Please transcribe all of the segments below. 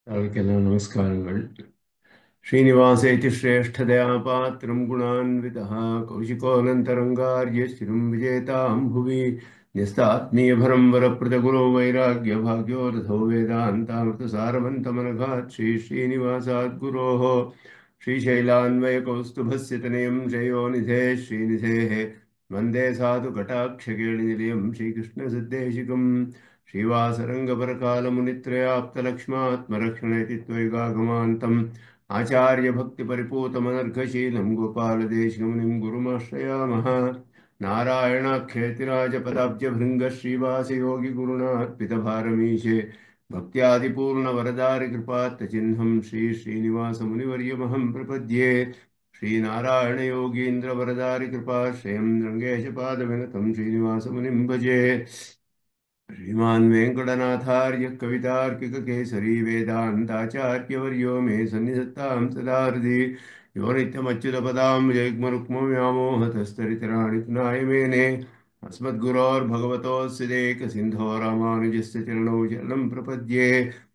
அவருக்கெல்லாம் நமஸ்காரங்கள் श्रीनिवासेति श्रेष्ठदया पात्रं गुणान्वितः कौशिकोऽनन्तरङ्गार्यश्चिरं विजेतां भुवि न्यस्तात्मीयभरं वरप्रदगुरो वैराग्यभाग्यो रथो वेदान्तामृतसारवन्तमनघात् श्री श्रीनिवासात् गुरोः श्रीशैलान्वयकौस्तुभस्य तनयं जयोनिधे श्रीनिधेः वन्दे साधुकटाक्षकेलिनिलयं श्रीकृष्णसिद्धेशिकम् श्रीवासरङ्गपरकालमुनित्रयाप्तलक्ष्मात्मरक्षणेति त्वैगागमान्तम् आचार्यभक्तिपरिपूतमनर्घशीलं गोपालदेशिकमुनिं गुरुमाश्रयामः नारायणाख्येतिराजपदाब्जभृङ्गः श्रीवासयोगिगुरुणार्पितभारमीशे भक्त्यादिपूर्णवरदारिकृपात्तचिह्नं श्रीश्रीनिवासमुनिवर्यमहं प्रपद्ये श्रीनारायणयोगीन्द्रवरदारिकृपाश्रयं रङ्गेशपादविनतं श्रीनिवासमुनिं भजे श्रीमान् वेङ्कटनाथार्य कवितार्किककेसरी वेदान्ताचार्यवर्यो मे सन्निधत्तां सदा हृदि यो नित्यमच्युतपदां जग्मरुक्मव्यामोहतस्तरितराणि नायमेने अस्मद्गुरोर्भगवतोऽस्य देकसिन्धो रामानुजस्य चरणौ चरणं प्रपद्ये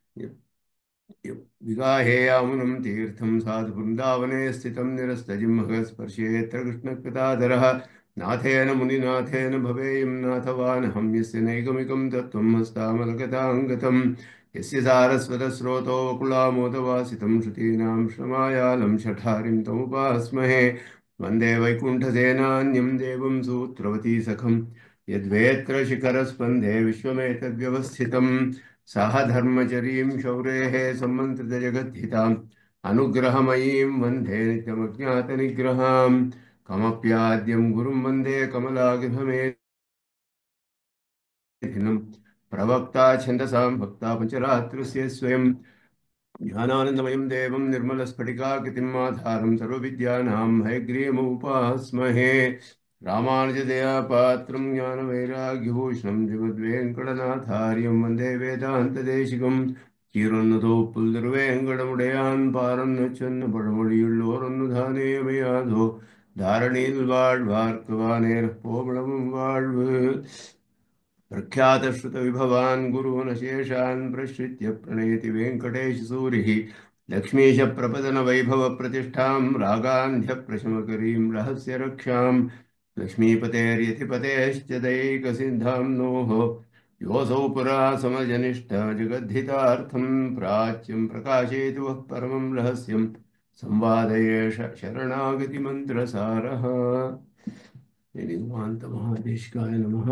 विगाहेयामुनं तीर्थं साधुवृन्दावने स्थितं निरस्तजिह्मगस्पर्शेऽत्र कृष्णकृताधरः नाथेन मुनिनाथेन भवेयं नाथवानहं यस्य नैगमिकं तत्त्वं हस्तामलगताङ्गतं यस्य सारस्वतस्रोतो वकुलामोदवासितं श्रुतीनां श्रमायालं शठारिं तमुपास्महे वन्दे वैकुण्ठसेनान्यं देवं सूत्रवती सखं यद्वेत्र शिखरस्पन्धे विश्वमेतद्व्यवस्थितं सह धर्मचरीं शौरेः सम्मन्त्रितजगद्धिताम् अनुग्रहमयीं वन्दे नित्यमज्ञातनिग्रहाम् कमप्याद्यं गुरुं वन्दे कमलागिभमेधिनं प्रवक्ता छन्दसां भक्ता पञ्चरात्रस्य स्वयं ज्ञानानन्दमयं देवं निर्मलस्फटिकाकृतिम् आधारं सर्वविद्यानां हयग्रीयमुपास्महे रामानुजदयापात्रं ज्ञानवैराग्यभूषणं श्रीमद्वेङ्कटनाथार्यं वन्दे वेदान्तदेशिकं ചീറൊന്നതോ പുൽതിരുവേങ്കടമുടയാൻ പാറന്നു ചെന്ന് പഴമൊഴിയുള്ളോറൊന്നു ധാനേമയാതോ ധാരണിയിൽ വാഴ്വാർക്കുവാനേർ പോവളവും വാഴ്വ് പ്രഖ്യാതശ്രുതവിഭവാൻ ഗുരുനശേഷാൻ പ്രശ്രിത്യ പ്രണയതി വെങ്കടേശസൂരിः लक्ष्मीशप्रपदनवैभवप्रतिष्ठां रागान्ध्यप्रशमकरीं रहस्यरक्षां लक्ष्मीपतेर्यतिपतेश्च दैकसिद्धां नोः योऽसौ पुरा समजनिष्ठ जगद्धितार्थं प्राच्यं प्रकाशयतु वः परमं रहस्यं संवादयेष शरणागतिमन्त्रसारः निगमान्तमहादेशिकाय नमः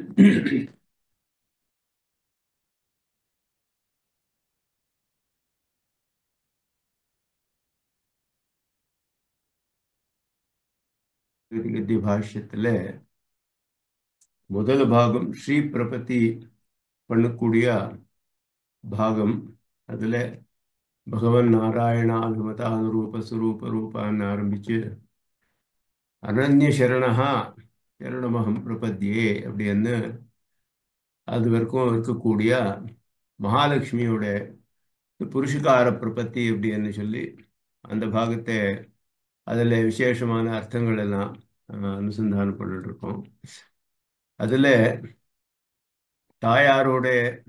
கத்தி பாஷ்யத்துல முதல் பாகம் ஸ்ரீ பிரபத்தி பண்ணக்கூடிய பாகம் அதுல பகவன் நாராயணா அனுமதா அனுரூப சுரூப ரூபான்னு ஆரம்பிச்சு அனன்ய சரணஹா சரணமகம் பிரபத்தியே அப்படின்னு அது வரைக்கும் இருக்கக்கூடிய மகாலட்சுமியோட புருஷகார பிரபத்தி அப்படின்னு சொல்லி அந்த பாகத்தை அதில் விசேஷமான அர்த்தங்கள் எல்லாம் அனுசந்தானம் பண்ணிட்டு இருக்கோம் அதில் தாயாரோட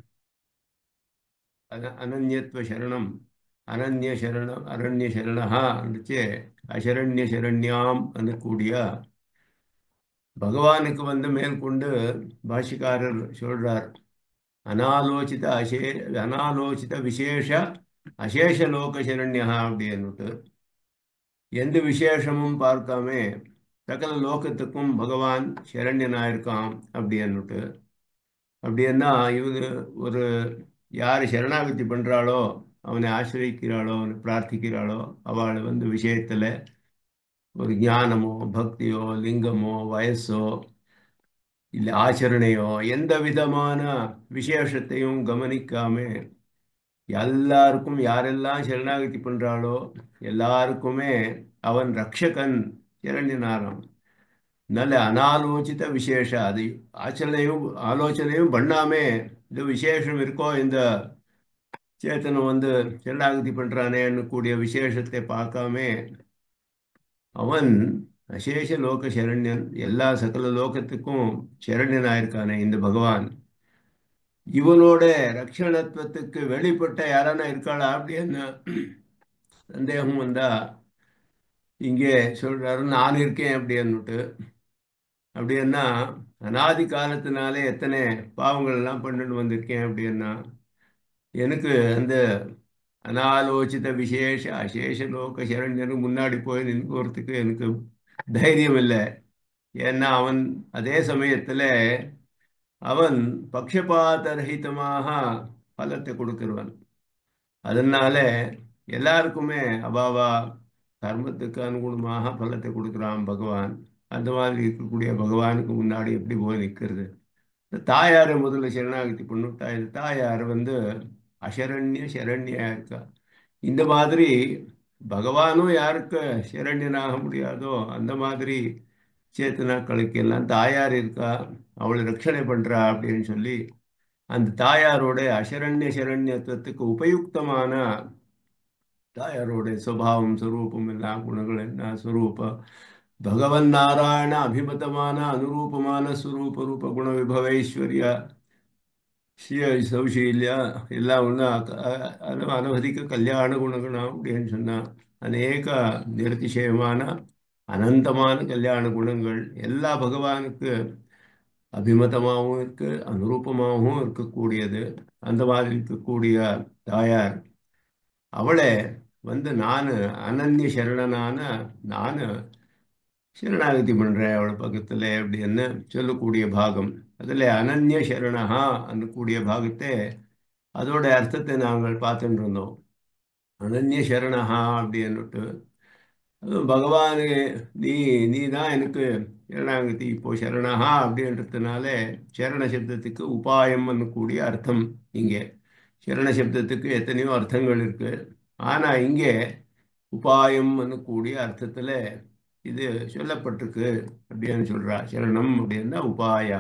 அன அனன்யத்துவ சரணம் அனன்ய சரணம் அரண்ய சரணா இருந்துச்சு அசரண்ய சரண்யாம் கூடிய பகவானுக்கு வந்து மேற்கொண்டு பாஷிக்காரர் சொல்றார் அனாலோசித அசே அனாலோசித விசேஷ அசேஷ லோக சரண்யா அப்படின்னுட்டு எந்த விசேஷமும் பார்க்காம சகல லோகத்துக்கும் பகவான் சரண்யனாயிருக்கான் அப்படின்னுட்டு அப்படின்னா இவங்க ஒரு யார் சரணாகதி பண்ணுறாளோ அவனை ஆசிரியிக்கிறாளோ அவனை பிரார்த்திக்கிறாளோ அவளை வந்து விஷயத்தில் ஒரு ஞானமோ பக்தியோ லிங்கமோ வயசோ இல்லை ஆச்சரணையோ எந்த விதமான விசேஷத்தையும் கவனிக்காம எல்லாருக்கும் யாரெல்லாம் சரணாகதி பண்ணுறாளோ எல்லாருக்குமே அவன் ரக்ஷகன் சரண்யனாராம் நல்ல அனாலோசித விசேஷ அது ஆச்சரணையும் ஆலோசனையும் பண்ணாமே இது விசேஷம் இருக்கோ இந்த சேத்தனம் வந்து சரணாகதி பண்ணுறானேன்னு கூடிய விசேஷத்தை பார்க்காம அவன் அசேஷ லோக சரண்யன் எல்லா சகல லோகத்துக்கும் சரண்யனாயிருக்கானே இந்த பகவான் இவனோட ரக்ஷணத்துவத்துக்கு வெளிப்பட்ட யாரானா இருக்காளா அப்படின்னு சந்தேகம் வந்தா இங்கே சொல்றாரு நான் இருக்கேன் அப்படின்னுட்டு அப்படின்னா அனாதி காலத்தினாலே எத்தனை பாவங்கள் எல்லாம் பண்ணிட்டு வந்திருக்கேன் அப்படின்னா எனக்கு அந்த அனாலோசித விசேஷ அசேஷ லோக சரண்யனுக்கு முன்னாடி போய் நிற்கிறதுக்கு எனக்கு தைரியம் இல்லை ஏன்னா அவன் அதே சமயத்தில் அவன் பக்ஷபாதரகிதமாக பலத்தை கொடுக்கிறவன் அதனால எல்லாருக்குமே அபாவா கர்மத்துக்கு அனுகுணமாக பலத்தை கொடுக்குறான் பகவான் அந்த மாதிரி இருக்கக்கூடிய பகவானுக்கு முன்னாடி எப்படி போய் நிற்கிறது தாயாரை முதல்ல சரணாகதி பண்ணிவிட்டா இது தாயார் வந்து அசரண்ய சரண்யா இருக்கா இந்த மாதிரி பகவானும் யாருக்கு சரண்யனாக முடியாதோ அந்த மாதிரி சேத்தனாக்களுக்கு எல்லாம் தாயார் இருக்கா அவளை ரட்சணை பண்றா அப்படின்னு சொல்லி அந்த தாயாரோட அசரண்ய சரண்யத்துவத்துக்கு உபயுக்தமான தாயாரோட சுவாவம் ஸ்வரூபம் எல்லாம் குணங்கள் என்ன ஸ்வரூபம் பகவன் நாராயண அபிமதமான அனுரூபமான ஸ்வரூப ரூப குண விபவைஸ்வர்யா சௌசீல்ய எல்லாம் ஒன்று அனவதிக்க கல்யாண குணகுணம் அப்படின்னு சொன்னால் அநேக நிரதிசயமான அனந்தமான கல்யாண குணங்கள் எல்லா பகவானுக்கு அபிமதமாகவும் இருக்கு அனுரூபமாகவும் இருக்கக்கூடியது அந்த மாதிரி இருக்கக்கூடிய தாயார் அவளை வந்து நான் அனன்ய சரணனான நான் சரணாகதி பண்ணுறேன் அவளை பக்கத்தில் அப்படின்னு சொல்லக்கூடிய பாகம் அதில் அனன்ய சரணஹா கூடிய பாகத்தை அதோட அர்த்தத்தை நாங்கள் பார்த்துட்டு இருந்தோம் அனன்ய சரணஹா அப்படின்னுட்டு பகவானு நீ நீ தான் எனக்கு சரணாகதி இப்போ சரணஹா அப்படின்றதுனால சரண சப்தத்துக்கு உபாயம் கூடிய அர்த்தம் இங்கே சரண சப்தத்துக்கு எத்தனையோ அர்த்தங்கள் இருக்கு ஆனால் இங்கே உபாயம் கூடிய அர்த்தத்தில் இது சொல்லப்பட்டிருக்கு அப்படின்னு சொல்றா சரணம் அப்படின்னா உபாயா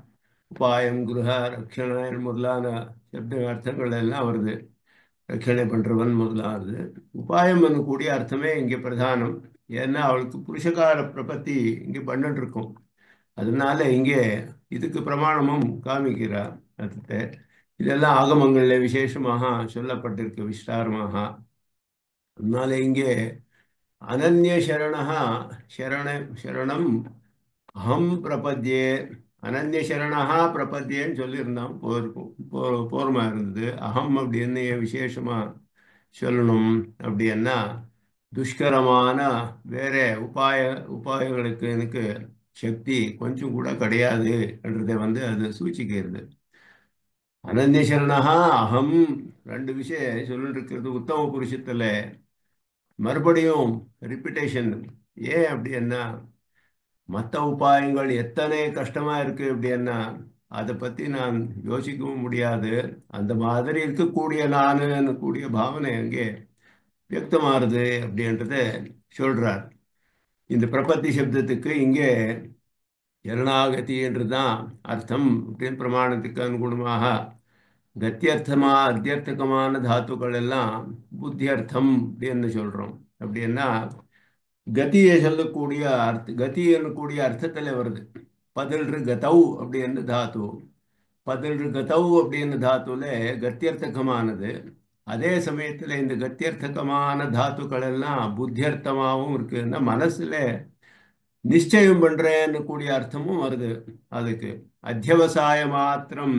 உபாயம் குருஹ ரக்ஷணன் முதலான சப்த அர்த்தங்கள் எல்லாம் வருது ரட்சணை பண்றவன் முதலானது உபாயம் கூடிய அர்த்தமே இங்கே பிரதானம் ஏன்னா அவளுக்கு புருஷகார பிரபத்தி இங்கே பண்ணிட்டு இருக்கும் அதனால இங்கே இதுக்கு பிரமாணமும் காமிக்கிறா அர்த்தத்தை இதெல்லாம் ஆகமங்கள்ல விசேஷமாக சொல்லப்பட்டிருக்கு விஸ்தாரமாக அதனால இங்கே அனன்ய சரணா சரண சரணம் அகம் பிரபத்யே அனன்ய சரணா பிரபத்தியன்னு சொல்லியிருந்தான் போயிருக்கும் போ போர்மா இருந்தது அகம் அப்படின்னு விசேஷமா சொல்லணும் அப்படின்னா துஷ்கரமான வேற உபாய உபாயங்களுக்கு எனக்கு சக்தி கொஞ்சம் கூட கிடையாது என்றதை வந்து அது சூச்சிக்கிறது அனன்ய சரணா அகம் ரெண்டு விஷயம் சொல்லிட்டு இருக்கிறது உத்தம புருஷத்துல மறுபடியும் ரிப்பிட்டேஷன் ஏன் அப்படின்னா மற்ற உபாயங்கள் எத்தனை கஷ்டமா இருக்கு அப்படின்னா அதை பத்தி நான் யோசிக்கவும் முடியாது அந்த மாதிரி இருக்கக்கூடிய நானு கூடிய பாவனை அங்கே வியக்தமாறுது அப்படின்றத சொல்றார் இந்த பிரபத்தி சப்தத்துக்கு இங்கே சரணாகதி என்றுதான் அர்த்தம் அப்படின்னு பிரமாணத்துக்கு அனுகுணமாக கத்தியர்த்தமா அத்தியர்த்தகமான தாத்துக்கள் எல்லாம் புத்தியர்த்தம் அப்படின்னு சொல்றோம் அப்படின்னா கதியை சொல்லக்கூடிய அர்த்த கதி கூடிய அர்த்தத்தில் வருது பதில்று கதௌ அப்படின்னு தாத்து பதில்று கதௌ அப்படின்னு தாத்துல கத்தியர்த்தகமானது அதே சமயத்தில் இந்த கத்தியர்த்தகமான தாத்துக்கள் எல்லாம் புத்தியர்த்தமாகவும் இருக்குன்னா மனசுல நிச்சயம் பண்றேன்னு கூடிய அர்த்தமும் வருது அதுக்கு அத்தியவசாய மாத்திரம்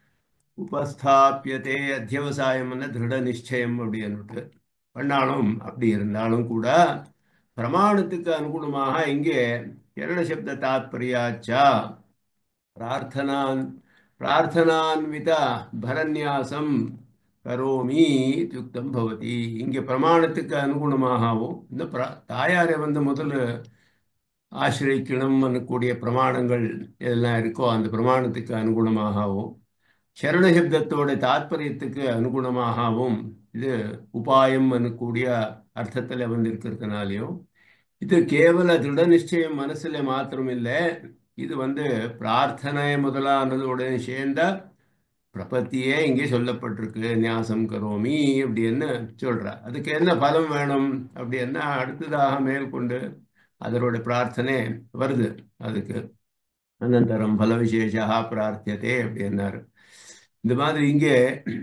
உபஸ்தாபியதே அத்தியவசாயம்னு திருட நிச்சயம் அப்படின்னுட்டு பண்ணாலும் அப்படி இருந்தாலும் கூட பிரமாணத்துக்கு அனுகுணமாக இங்கே கிரண சப்த தாத்பரியாச்சா பிரார்த்தனான் பிரார்த்தனான்வித பரநியாசம் கரோமி யுக்தம் பவதி இங்கே பிரமாணத்துக்கு அனுகுணமாகவும் இந்த பிர தாயாரை வந்து முதல்ல ஆசிரியக்கணும் கூடிய பிரமாணங்கள் எதெல்லாம் இருக்கோ அந்த பிரமாணத்துக்கு அனுகுணமாகவும் சரணசப்தத்தோட தாத்பரியத்துக்கு அனுகுணமாகவும் இது உபாயம் கூடிய அர்த்தத்தில் வந்து இருக்கிறதுனாலையும் இது கேவல திருட நிச்சயம் மனசுல மாத்திரம் இல்லை இது வந்து பிரார்த்தனை முதலானதுடன் சேர்ந்த பிரபத்தியே இங்கே சொல்லப்பட்டிருக்கு நியாசம் கரோமி அப்படின்னு சொல்ற அதுக்கு என்ன பலம் வேணும் அப்படின்னா அடுத்ததாக மேற்கொண்டு அதனோட பிரார்த்தனை வருது அதுக்கு அனந்தரம் பல விசேஷா பிரார்த்தியதே அப்படின்னாரு இந்த மாதிரி இங்கே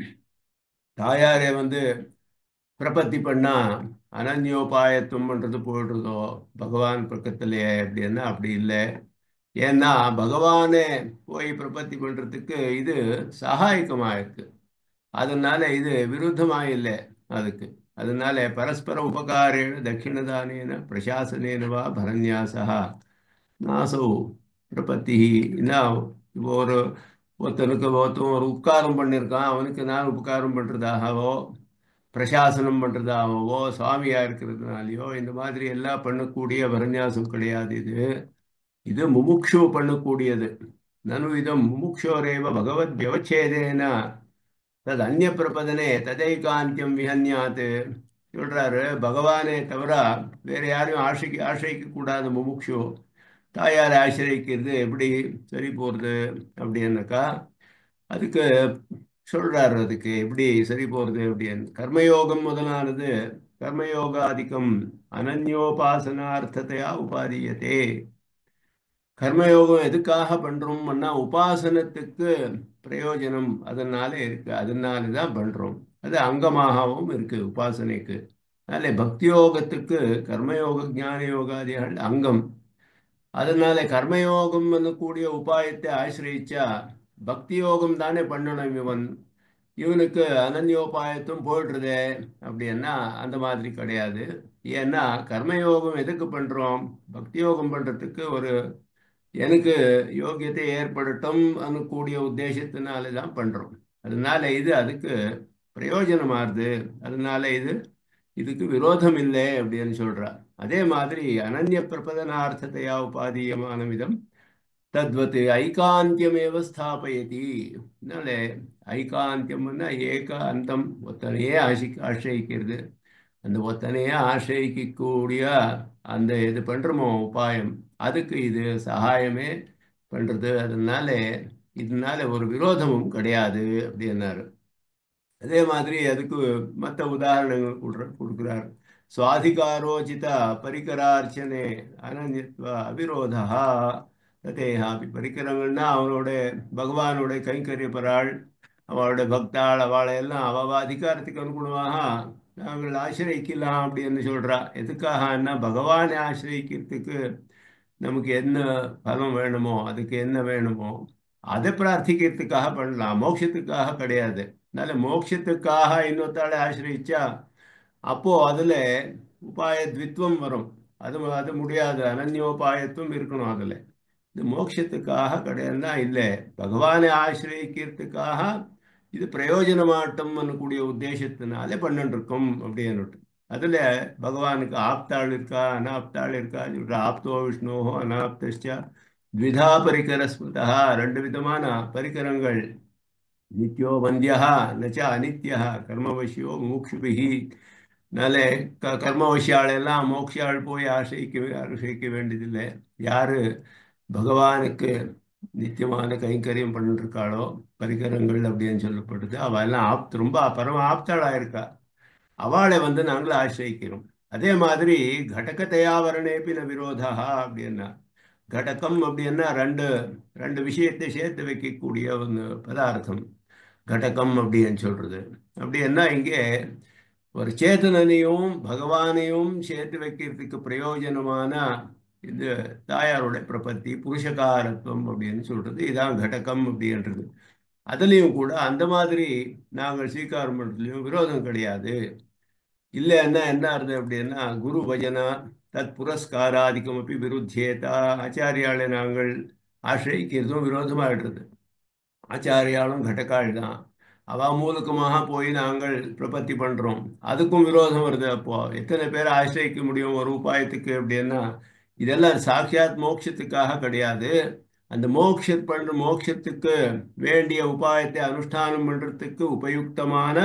தாயாரே வந்து பிரபத்தி பண்ணா அனன்யோபாயத்துவம்ன்றது போடுறதோ பகவான் பக்கத்திலேயே அப்படின்னா அப்படி இல்லை ஏன்னா பகவானே போய் பிரபத்தி பண்றதுக்கு இது சகாயகமா இருக்கு அதனால இது விருத்தமா இல்லை அதுக்கு அதனால பரஸ்பர உபகாரேன தட்சிணதானேன பிரசாசனேன வா பரநியாசா நாசோ பிரபத்தி இப்போ ஒரு ஒருத்தனுக்கு ஒருத்தன் ஒரு உபகாரம் பண்ணியிருக்கான் அவனுக்கு நான் உபகாரம் பண்ணுறதாகவோ பிரசாசனம் பண்ணுறதாகவோ சுவாமியா இருக்கிறதுனாலையோ இந்த மாதிரி எல்லாம் பண்ணக்கூடிய பரநியாசம் கிடையாது இது இது முமுக்ஷு பண்ணக்கூடியது நனு இதம் முமுக்ஷோரேவ பகவத் வியவச்சேதேன தது அந்நிய பிரபதனே ததைகாந்தியம் விஹன்யாத்து சொல்றாரு பகவானே தவிர வேற யாரையும் ஆசைக்கு ஆசிரிக்க கூடாது முமுக்ஷு தாயாரை ஆசிரியக்கிறது எப்படி சரி போகிறது அப்படின்னாக்கா அதுக்கு சொல்றாரு அதுக்கு எப்படி சரி போகிறது அப்படின்னு கர்மயோகம் முதலானது கர்மயோகாதிக்கம் அனன்யோபாசனார்த்தத்தையா உபாதியத்தே கர்மயோகம் எதுக்காக பண்றோம்னா உபாசனத்துக்கு பிரயோஜனம் அதனால இருக்கு அதனால தான் பண்றோம் அது அங்கமாகவும் இருக்கு உபாசனைக்கு அதனால பக்தியோகத்துக்கு கர்மயோக ஞான யோகாதிகள் அங்கம் அதனால கர்மயோகம் கூடிய உபாயத்தை ஆசிரியிச்சா பக்தி யோகம் தானே பண்ணணும் இவன் இவனுக்கு அனன்யோபாயத்தும் போயிடுறதே அப்படின்னா அந்த மாதிரி கிடையாது ஏன்னா கர்மயோகம் எதுக்கு பண்றோம் பக்தி யோகம் பண்றதுக்கு ஒரு எனக்கு யோகியத்தை ஏற்படட்டும் கூடிய உத்தேசத்தினால தான் பண்றோம் அதனால இது அதுக்கு பிரயோஜனமாகுது அதனால இது இதுக்கு விரோதம் இல்லை அப்படின்னு சொல்றா அதே மாதிரி அனன்ய பிரபதனார்த்தத்தையா உபாதீயமான விதம் தத்வத் ஐகாந்தியமேவ ஸ்தாபயதி அதனால ஐகாந்தியம்னா ஏக அந்தம் ஒத்தனையே ஆசி ஆசிரியிக்கிறது அந்த ஒத்தனையே ஆசிரியிக்கக்கூடிய அந்த இது பண்றோமோ உபாயம் அதுக்கு இது சகாயமே பண்றது அதனால இதனால ஒரு விரோதமும் கிடையாது அப்படின்னாரு அதே மாதிரி அதுக்கு மற்ற உதாரணங்கள் கொடுக்குறார் சுவாதிகாரோச்சித பரிகரார்ச்சனே அனன்யத்வ அவிரோதா ததேஹாபி பரிகரங்கள்னா அவனோட பகவானோட கைங்கரியப்பராள் அவளோட பக்தாள் அவளை எல்லாம் அவ அதிகாரத்துக்கு அனுகுணமாக நாங்கள் ஆசிரியிக்கலாம் அப்படின்னு சொல்றா எதுக்காகன்னா பகவானை ஆசிரியிக்கிறதுக்கு நமக்கு என்ன பலம் வேணுமோ அதுக்கு என்ன வேணுமோ அதை பிரார்த்திக்கிறதுக்காக பண்ணலாம் மோட்சத்துக்காக கிடையாது அதனால மோட்சத்துக்காக இன்னொருத்தாளை ஆசிரியிச்சா அப்போ அதுல உபாய துவித்வம் வரும் அது அது முடியாது அனன்யோபாயத்துவம் இருக்கணும் அதுல இது மோட்சத்துக்காக கிடையாதுன்னா இல்லை பகவானை ஆசிரியக்கிறதுக்காக இது பிரயோஜனமாட்டம் கூடிய உத்தேசத்தினாலே பண்ணிருக்கோம் அப்படின்னுட்டு அதுல பகவானுக்கு ஆப்தாள் இருக்கா அனாப்தாள் இருக்கா சொல்ற ஆப்தோ விஷ்ணோ அனாப்தா த்விதா பரிகர ஸ்மிருதா ரெண்டு விதமான பரிகரங்கள் நித்யோ வந்தியா நச்ச அனித்யா கர்மவசியோ மூக்ஷுபிகி அதனால க கர்மவசியாளெல்லாம் மோக்ஷாள் போய் ஆசைக்க ஆசைக்க வேண்டியதில்லை யாரு பகவானுக்கு நித்தியமான கைங்கரியம் பண்ணிட்டு இருக்காளோ பரிகரங்கள் அப்படின்னு சொல்லப்படுது அவள் எல்லாம் ஆப்த் ரொம்ப பரம ஆப்தாளா இருக்கா அவளை வந்து நாங்கள் ஆசிரியிக்கிறோம் அதே மாதிரி கடகத்தையாவரணேபின விரோதா அப்படின்னா கடகம் அப்படின்னா ரெண்டு ரெண்டு விஷயத்தை சேர்த்து வைக்கக்கூடிய ஒரு பதார்த்தம் கடகம் அப்படின்னு சொல்றது அப்படின்னா இங்கே ஒரு சேத்தனையும் பகவானையும் சேர்த்து வைக்கிறதுக்கு பிரயோஜனமான இது தாயாரோட பிரபத்தி புருஷகாரத்துவம் அப்படின்னு சொல்றது இதான் கடகம் அப்படின்றது அதுலேயும் கூட அந்த மாதிரி நாங்கள் ஸ்வீகாரம் பண்ணுறதுலையும் விரோதம் கிடையாது இல்லைன்னா என்ன அர்த்தம் அப்படின்னா குரு பஜனா தத் புரஸ்காராதிக்கம் அப்படி விருத்தியேதா ஆச்சாரியாளை நாங்கள் ஆசிரியிக்கிறதும் விரோதமாகிடுறது ஆச்சாரியாலும் கடக்காள் தான் அவ மூலக்கமாக போய் நாங்கள் பிரபத்தி பண்றோம் அதுக்கும் விரோதம் வருது அப்போ எத்தனை பேர் ஆசிரியிக்க முடியும் ஒரு உபாயத்துக்கு அப்படின்னா இதெல்லாம் சாட்சாத் மோட்சத்துக்காக கிடையாது அந்த மோட்ச பண்ற மோட்சத்துக்கு வேண்டிய உபாயத்தை அனுஷ்டானம் பண்றதுக்கு உபயுக்தமான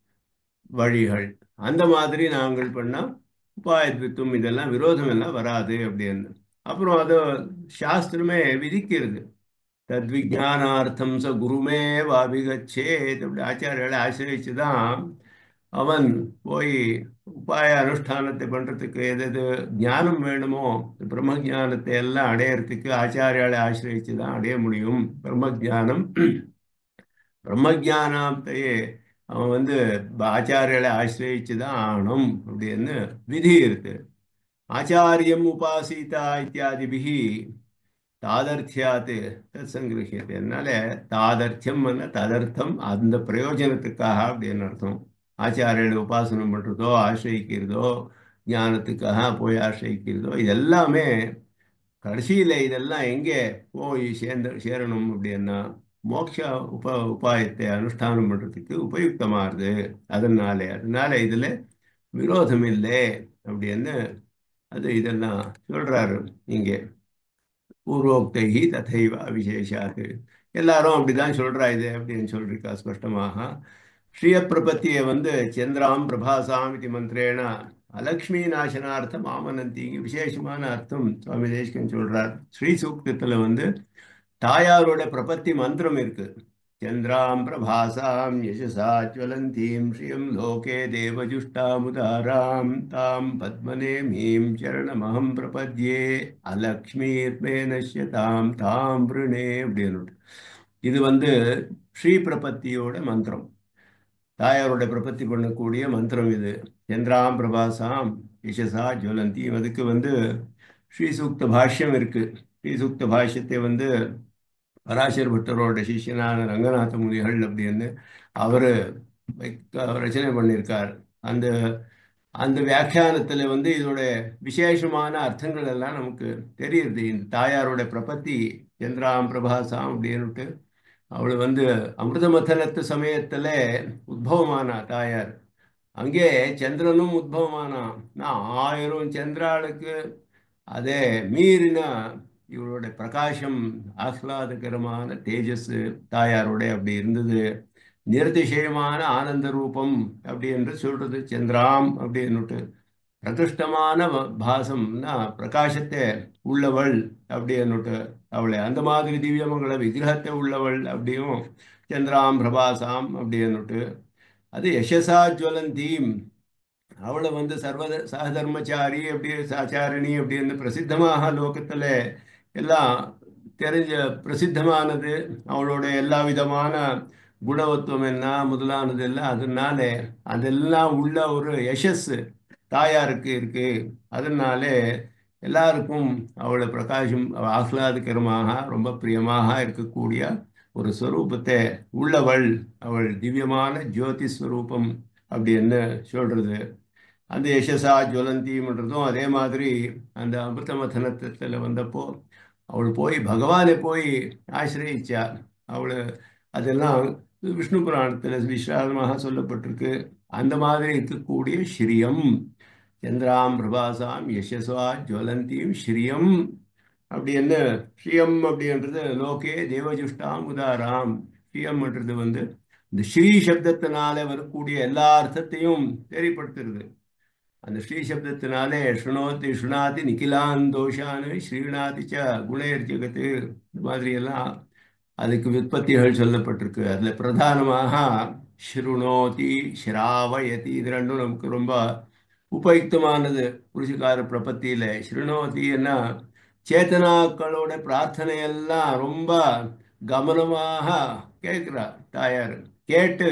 வழிகள் அந்த மாதிரி நாங்கள் பண்ணால் உபாயத்துவம் இதெல்லாம் விரோதம் எல்லாம் வராது அப்படின்னு அப்புறம் அது சாஸ்திரமே விதிக்கிறது தத்விஜானார்த்தம் ச குருமே வாபிகச்சேத் அப்படி ஆச்சாரியால ஆசிரியிச்சு தான் அவன் போய் உபாய அனுஷ்டானத்தை பண்ணுறதுக்கு எது எது ஞானம் வேணுமோ பிரம்ம ஜானத்தை எல்லாம் அடையிறதுக்கு ஆச்சாரியாலை ஆசிரியிச்சு தான் அடைய முடியும் பிரம்ம ஜானம் பிரம்மஜானத்தையே அவன் வந்து ஆச்சாரியர்களை ஆசிரியிச்சு தான் ஆகணும் அப்படின்னு விதி இருக்கு ஆச்சாரியம் உபாசிதா இத்தியாதிபிகி தாதர்த்தியாத் தத் சங்கிருஹியது அதனால தாதர்த்தியம் ததர்த்தம் அந்த பிரயோஜனத்துக்காக அப்படின்னு அர்த்தம் ஆச்சாரியர்களை உபாசனம் பண்ணுறதோ ஆசிரியிக்கிறதோ ஞானத்துக்காக போய் ஆசிரியிக்கிறதோ இதெல்லாமே கடைசியில் இதெல்லாம் எங்கே போய் சேர்ந்த சேரணும் அப்படின்னா மோட்ச உப உபாயத்தை அனுஷ்டானம் பண்ணுறதுக்கு உபயுக்தமாகுது அதனால அதனால இதில் விரோதம் இல்லை அப்படின்னு அது இதெல்லாம் சொல்கிறாரு இங்கே பூர்வோக்தைகி ததைவ விசேஷாத்து எல்லாரும் அப்படிதான் சொல்றா இது அப்படின்னு சொல்லிருக்கா ஸ்பஷ்டமாக ஸ்ரீய பிரபத்தியை வந்து சந்திராம் பிரபாசாம் இது மந்திரேன அலக்ஷ்மி நாசனார்த்தம் ஆமனந்திங்க விசேஷமான அர்த்தம் சுவாமி தேசிகன் சொல்றார் ஸ்ரீ சூக்தத்துல வந்து தாயாரோட பிரபத்தி மந்திரம் இருக்கு சந்திராம் பிரபாசாம் யசசா ஜ்வலந்தீம் ஸ்ரீயம் லோகே தேவஜுஷ்டாமுதாராம் தாம் பத்மநேமீம் சரணமகம் பிரபத்யே அலக்ஷ்மீர்மே நஷ்யதாம் தாம் விருணே அப்படின்னு இது வந்து ஸ்ரீ பிரபத்தியோட மந்திரம் தாயாரோட பிரபத்தி பண்ணக்கூடிய மந்திரம் இது சந்திராம் பிரபாசாம் யசசா ஜுவலந்தீம் அதுக்கு வந்து ஸ்ரீ சூக்த பாஷ்யம் இருக்கு ஸ்ரீ சூக்த பாஷ்யத்தை வந்து பராசர் பட்டரோட சிஷியனான ரங்கநாத முனிகள் அப்படின்னு அவர் ரச்சனை பண்ணியிருக்கார் அந்த அந்த வியாக்கியானத்தில் வந்து இதோட விசேஷமான அர்த்தங்கள் எல்லாம் நமக்கு தெரியுது இந்த தாயாரோட பிரபத்தி சந்திராம் பிரபாசாம் அப்படின்னுட்டு அவள் வந்து அமிர்தமத்தனத்து சமயத்தில் உத்பவமானா தாயார் அங்கே சந்திரனும் உத்பவமானான் நான் ஆயிரம் சந்திராளுக்கு அதே மீறினா இவரோட பிரகாசம் ஆஹ்லாதகரமான தேஜஸ் தாயாரோட அப்படி இருந்தது நிர்திசயமான ஆனந்த ரூபம் அப்படி என்று சொல்றது சந்திராம் அப்படின்னுட்டு பிரகிருஷ்டமான பாசம்னா பிரகாசத்தை உள்ளவள் அப்படின்னுட்டு அவளை அந்த மாதிரி திவ்யமங்கள விக்கிரகத்தை உள்ளவள் அப்படியும் சந்திராம் பிரபாசாம் அப்படின்னுட்டு அது யசசா ஜுவலந்தீம் அவளை வந்து சர்வ சகதர்மச்சாரி அப்படி சாச்சாரணி அப்படின்னு பிரசித்தமாக லோகத்தில் எல்லாம் தெரிஞ்ச பிரசித்தமானது அவளோட எல்லா விதமான குணவத்துவம் என்ன முதலானது எல்லாம் அதனால அதெல்லாம் உள்ள ஒரு யசஸ் தாயாருக்கு இருக்கு அதனால எல்லாருக்கும் அவளை பிரகாசம் ஆஹ்லாதகரமாக ரொம்ப பிரியமாக இருக்கக்கூடிய ஒரு ஸ்வரூபத்தை உள்ளவள் அவள் திவ்யமான ஜோதி ஸ்வரூபம் அப்படின்னு சொல்றது அந்த யசசா ஜுவலந்தின்றதும் அதே மாதிரி அந்த அமிர்தமதனத்தில் வந்தப்போ அவள் போய் பகவானை போய் ஆசிரியிச்சா அவள் அதெல்லாம் விஷ்ணு புராணத்தில் விஸ்ராதமாக சொல்லப்பட்டிருக்கு அந்த மாதிரி இருக்கக்கூடிய ஸ்ரீயம் சந்திராம் பிரபாசாம் யசஸ்வா ஜுவலந்தியும் ஸ்ரீயம் அப்படின்னு ஸ்ரீயம் அப்படின்றது லோகே தேவஜுஷ்டாம் உதாராம் ஸ்ரீயம்ன்றது வந்து இந்த ஸ்ரீ சப்தத்தினால வரக்கூடிய எல்லா அர்த்தத்தையும் தெரியப்படுத்துறது அந்த ஸ்ரீ சப்தத்தினாலே ஸ்ருணோத்தி ஸ்ருணாதி நிகிலான் தோஷானு ஸ்ரீநாதி ச குணேர் ஜெகத்து இந்த மாதிரி எல்லாம் அதுக்கு விற்பத்திகள் சொல்லப்பட்டிருக்கு அதில் பிரதானமாக ஸ்ருணோதி ஸ்ராவயதி இது ரெண்டும் நமக்கு ரொம்ப உபயுக்தமானது புருஷகார பிரபத்தியில் ஸ்ருணோத்தின்னா சேத்தனாக்களோட பிரார்த்தனையெல்லாம் ரொம்ப கவனமாக கேட்குறா தாயார் கேட்டு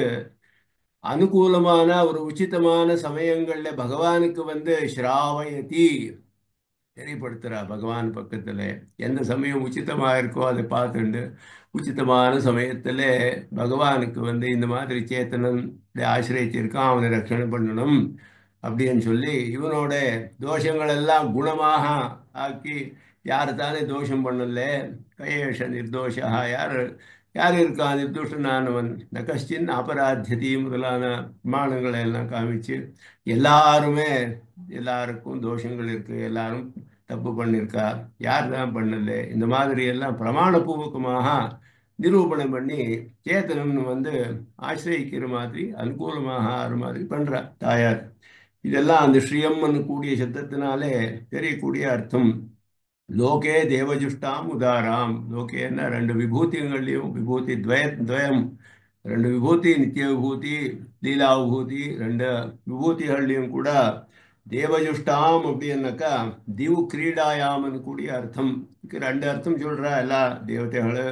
அனுகூலமான ஒரு உச்சிதமான சமயங்கள்ல பகவானுக்கு வந்து ஸ்ராவயதி தெரியப்படுத்துறா பகவான் பக்கத்துல எந்த சமயம் உச்சிதமா இருக்கோ அதை பார்த்துண்டு உச்சிதமான சமயத்துல பகவானுக்கு வந்து இந்த மாதிரி சேத்தனன் ஆசிரியச்சிருக்கான் அவனை ரட்சணை பண்ணணும் அப்படின்னு சொல்லி இவனோட தோஷங்கள் எல்லாம் குணமாக ஆக்கி யார் தானே தோஷம் பண்ணல கையேஷ நிர்தோஷா யார் யார் இருக்கா நிர்துஷ்டனானவன் ந கஷ்டின் அபராத்தியதி முதலான பிரமாணங்களை எல்லாம் காமிச்சு எல்லாருமே எல்லாருக்கும் தோஷங்கள் இருக்கு எல்லாரும் தப்பு பண்ணியிருக்கா யார் தான் பண்ணல இந்த மாதிரி எல்லாம் பிரமாணபூர்வகமாக நிரூபணம் பண்ணி சேத்தனன் வந்து ஆசிரியிக்கிற மாதிரி அனுகூலமாக ஆகிற மாதிரி பண்றா தாயார் இதெல்லாம் அந்த ஸ்ரீயம்மன் கூடிய சத்தத்தினாலே தெரியக்கூடிய அர்த்தம் லோகே தேவஜுஷ்டாம் உதாராம் லோகேன்னா ரெண்டு விபூதிகள்லையும் விபூதி துவய துவயம் ரெண்டு விபூதி நித்திய விபூதி லீலா விபூதி ரெண்டு விபூதிகள்லையும் கூட தேவஜுஷ்டாம் அப்படின்னாக்கா திவு கிரீடாயாமன்னு கூடிய அர்த்தம் ரெண்டு அர்த்தம் சொல்றா எல்லா தேவதைகள்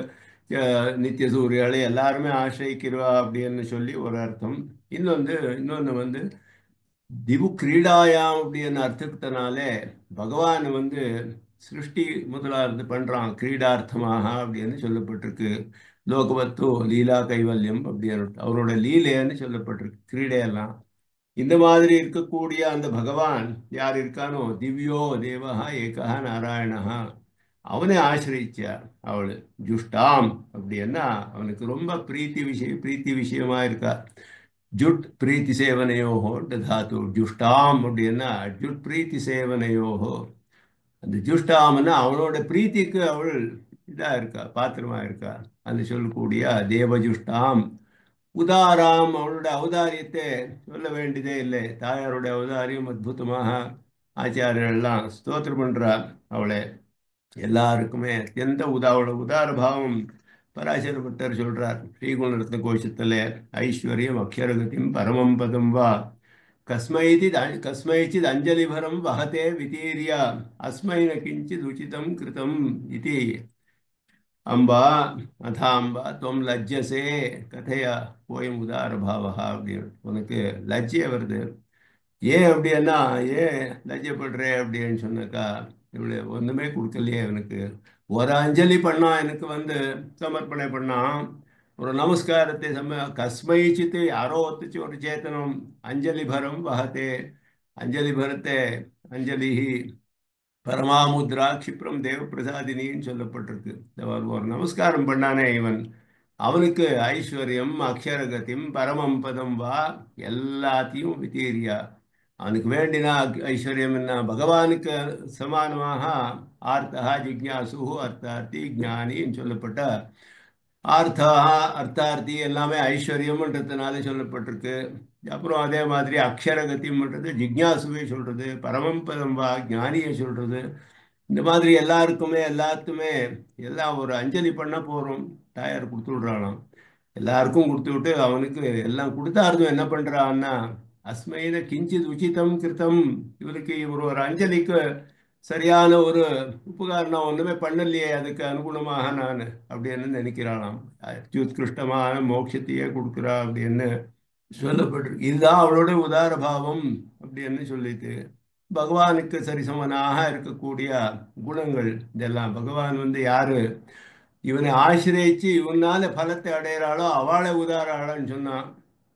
அஹ், நித்திய சூரியாளை எல்லாருமே ஆசிரியிக்கிறவா அப்படின்னு சொல்லி ஒரு அர்த்தம் இன்னொன்று இன்னொன்று வந்து திவு கிரீடாயாம் அப்படின்னு அர்த்தத்தினாலே பகவான் வந்து சிருஷ்டி முதலாவது பண்றான் கிரீடார்த்தமாக அப்படின்னு சொல்லப்பட்டிருக்கு லோகவத்து லீலா கைவல்யம் அப்படின்னு அவரோட லீலைன்னு சொல்லப்பட்டிருக்கு கிரீடையெல்லாம் இந்த மாதிரி இருக்கக்கூடிய அந்த பகவான் யார் இருக்கானோ திவ்யோ தேவஹா ஏகா நாராயணஹா அவனை ஆசிரிச்சார் அவள் ஜுஷ்டாம் அப்படின்னா அவனுக்கு ரொம்ப பிரீத்தி விஷயம் பிரீத்தி விஷயமா இருக்கா ஜுட் பிரீத்தி சேவனையோஹோ தாத்து ஜுஷ்டாம் அப்படின்னா ஜுட் பிரீத்தி சேவனையோஹோ அந்த ஜுஷ்டாம்னா அவனோட பிரீத்திக்கு அவள் இதா இருக்கா பாத்திரமா இருக்கா அந்த சொல்லக்கூடிய தேவஜுஷ்டாம் உதாராம் அவளுடைய அவதாரியத்தை சொல்ல வேண்டியதே இல்லை தாயாருடைய அவதாரியம் அற்புதமாக ஆச்சாரியர்கள்லாம் ஸ்தோத்திரம் பண்றார் அவளை எல்லாருக்குமே எந்த உதாவோட உதார பாவம் பராசர பட்டர் சொல்றார் ஸ்ரீகுணரத்ன கோஷத்துல ஐஸ்வர்யம் அக்ஷரகதிம் பரமம் பதம் வா கஸ்மைச்சித் அ- கஸ்மைச்சித் அஞ்சலிபரம் வஹதே விதீரிய அஸ்மை ந கிஞ்சித் உச்சிதம் கிருதம் இது அம்பா அதாம்பா துவம் லஜ்ஜசே கதையா போயும் உதார பாவா அப்படின்னு உனக்கு லஜ்ஜே வருது ஏன் அப்படின்னா ஏன் லஜ்ஜப்படுறே அப்படின்னு சொன்னாக்கா இவ்வளோ ஒன்றுமே கொடுக்கலையே எனக்கு ஒரு அஞ்சலி பண்ணா எனக்கு வந்து சமர்ப்பணை பண்ணான் ஒரு நமஸ்காரத்தை சம கஸ்மைச்சித்து யாரோ ஒத்துச்சு ஒரு சேத்தனம் அஞ்சலி பரம் வஹத்தே அஞ்சலி பரத்தே அஞ்சலி பரமாமுத்ரா க்ஷிப்ரம் தேவ பிரசாதினின்னு சொல்லப்பட்டிருக்கு இந்த ஒரு ஒரு நமஸ்காரம் பண்ணானே இவன் அவனுக்கு ஐஸ்வர்யம் அக்ஷரகத்தியம் பரமம் பதம் வா எல்லாத்தையும் வித்தீரியா அவனுக்கு வேண்டினா ஐஸ்வர்யம் என்ன பகவானுக்கு சமானமாக ஆர்த்தா ஜிக்ஞாசு அர்த்தார்த்தி ஞானின்னு சொல்லப்பட்ட ஆர்த்தா அர்த்தார்த்தி எல்லாமே ஐஸ்வர்யம்ன்றதுனால சொல்லப்பட்டிருக்கு அப்புறம் அதே மாதிரி அக்ஷரகத்தியம்ன்றது ஜிக்ஞாசுவை சொல்றது பரமம் பதம் வா ஞானியை சொல்றது இந்த மாதிரி எல்லாருக்குமே எல்லாத்துக்குமே எல்லாம் ஒரு அஞ்சலி பண்ண போறோம் தாயார் கொடுத்து விடுறானாம் எல்லாருக்கும் கொடுத்து விட்டு அவனுக்கு எல்லாம் கொடுத்தாருதும் என்ன பண்றான்னா அஸ்மைன கிஞ்சித் உச்சிதம் கிருத்தம் இவருக்கு இவர் ஒரு அஞ்சலிக்கு சரியான ஒரு உபகாரணம் ஒண்ணுமே பண்ணலையே அதுக்கு அனுகுணமாக நான் அப்படின்னு நினைக்கிறானாம் அத்யுத்கிருஷ்டமான மோட்சத்தையே கொடுக்குறா அப்படின்னு சொல்லப்பட்டிருக்கு இதுதான் அவளோட உதார பாவம் அப்படின்னு சொல்லிட்டு பகவானுக்கு சரிசமனாக இருக்கக்கூடிய குணங்கள் இதெல்லாம் பகவான் வந்து யாரு இவனை ஆசிரியச்சு இவனால பலத்தை அடையிறாளோ அவளை உதாராளன்னு சொன்னான்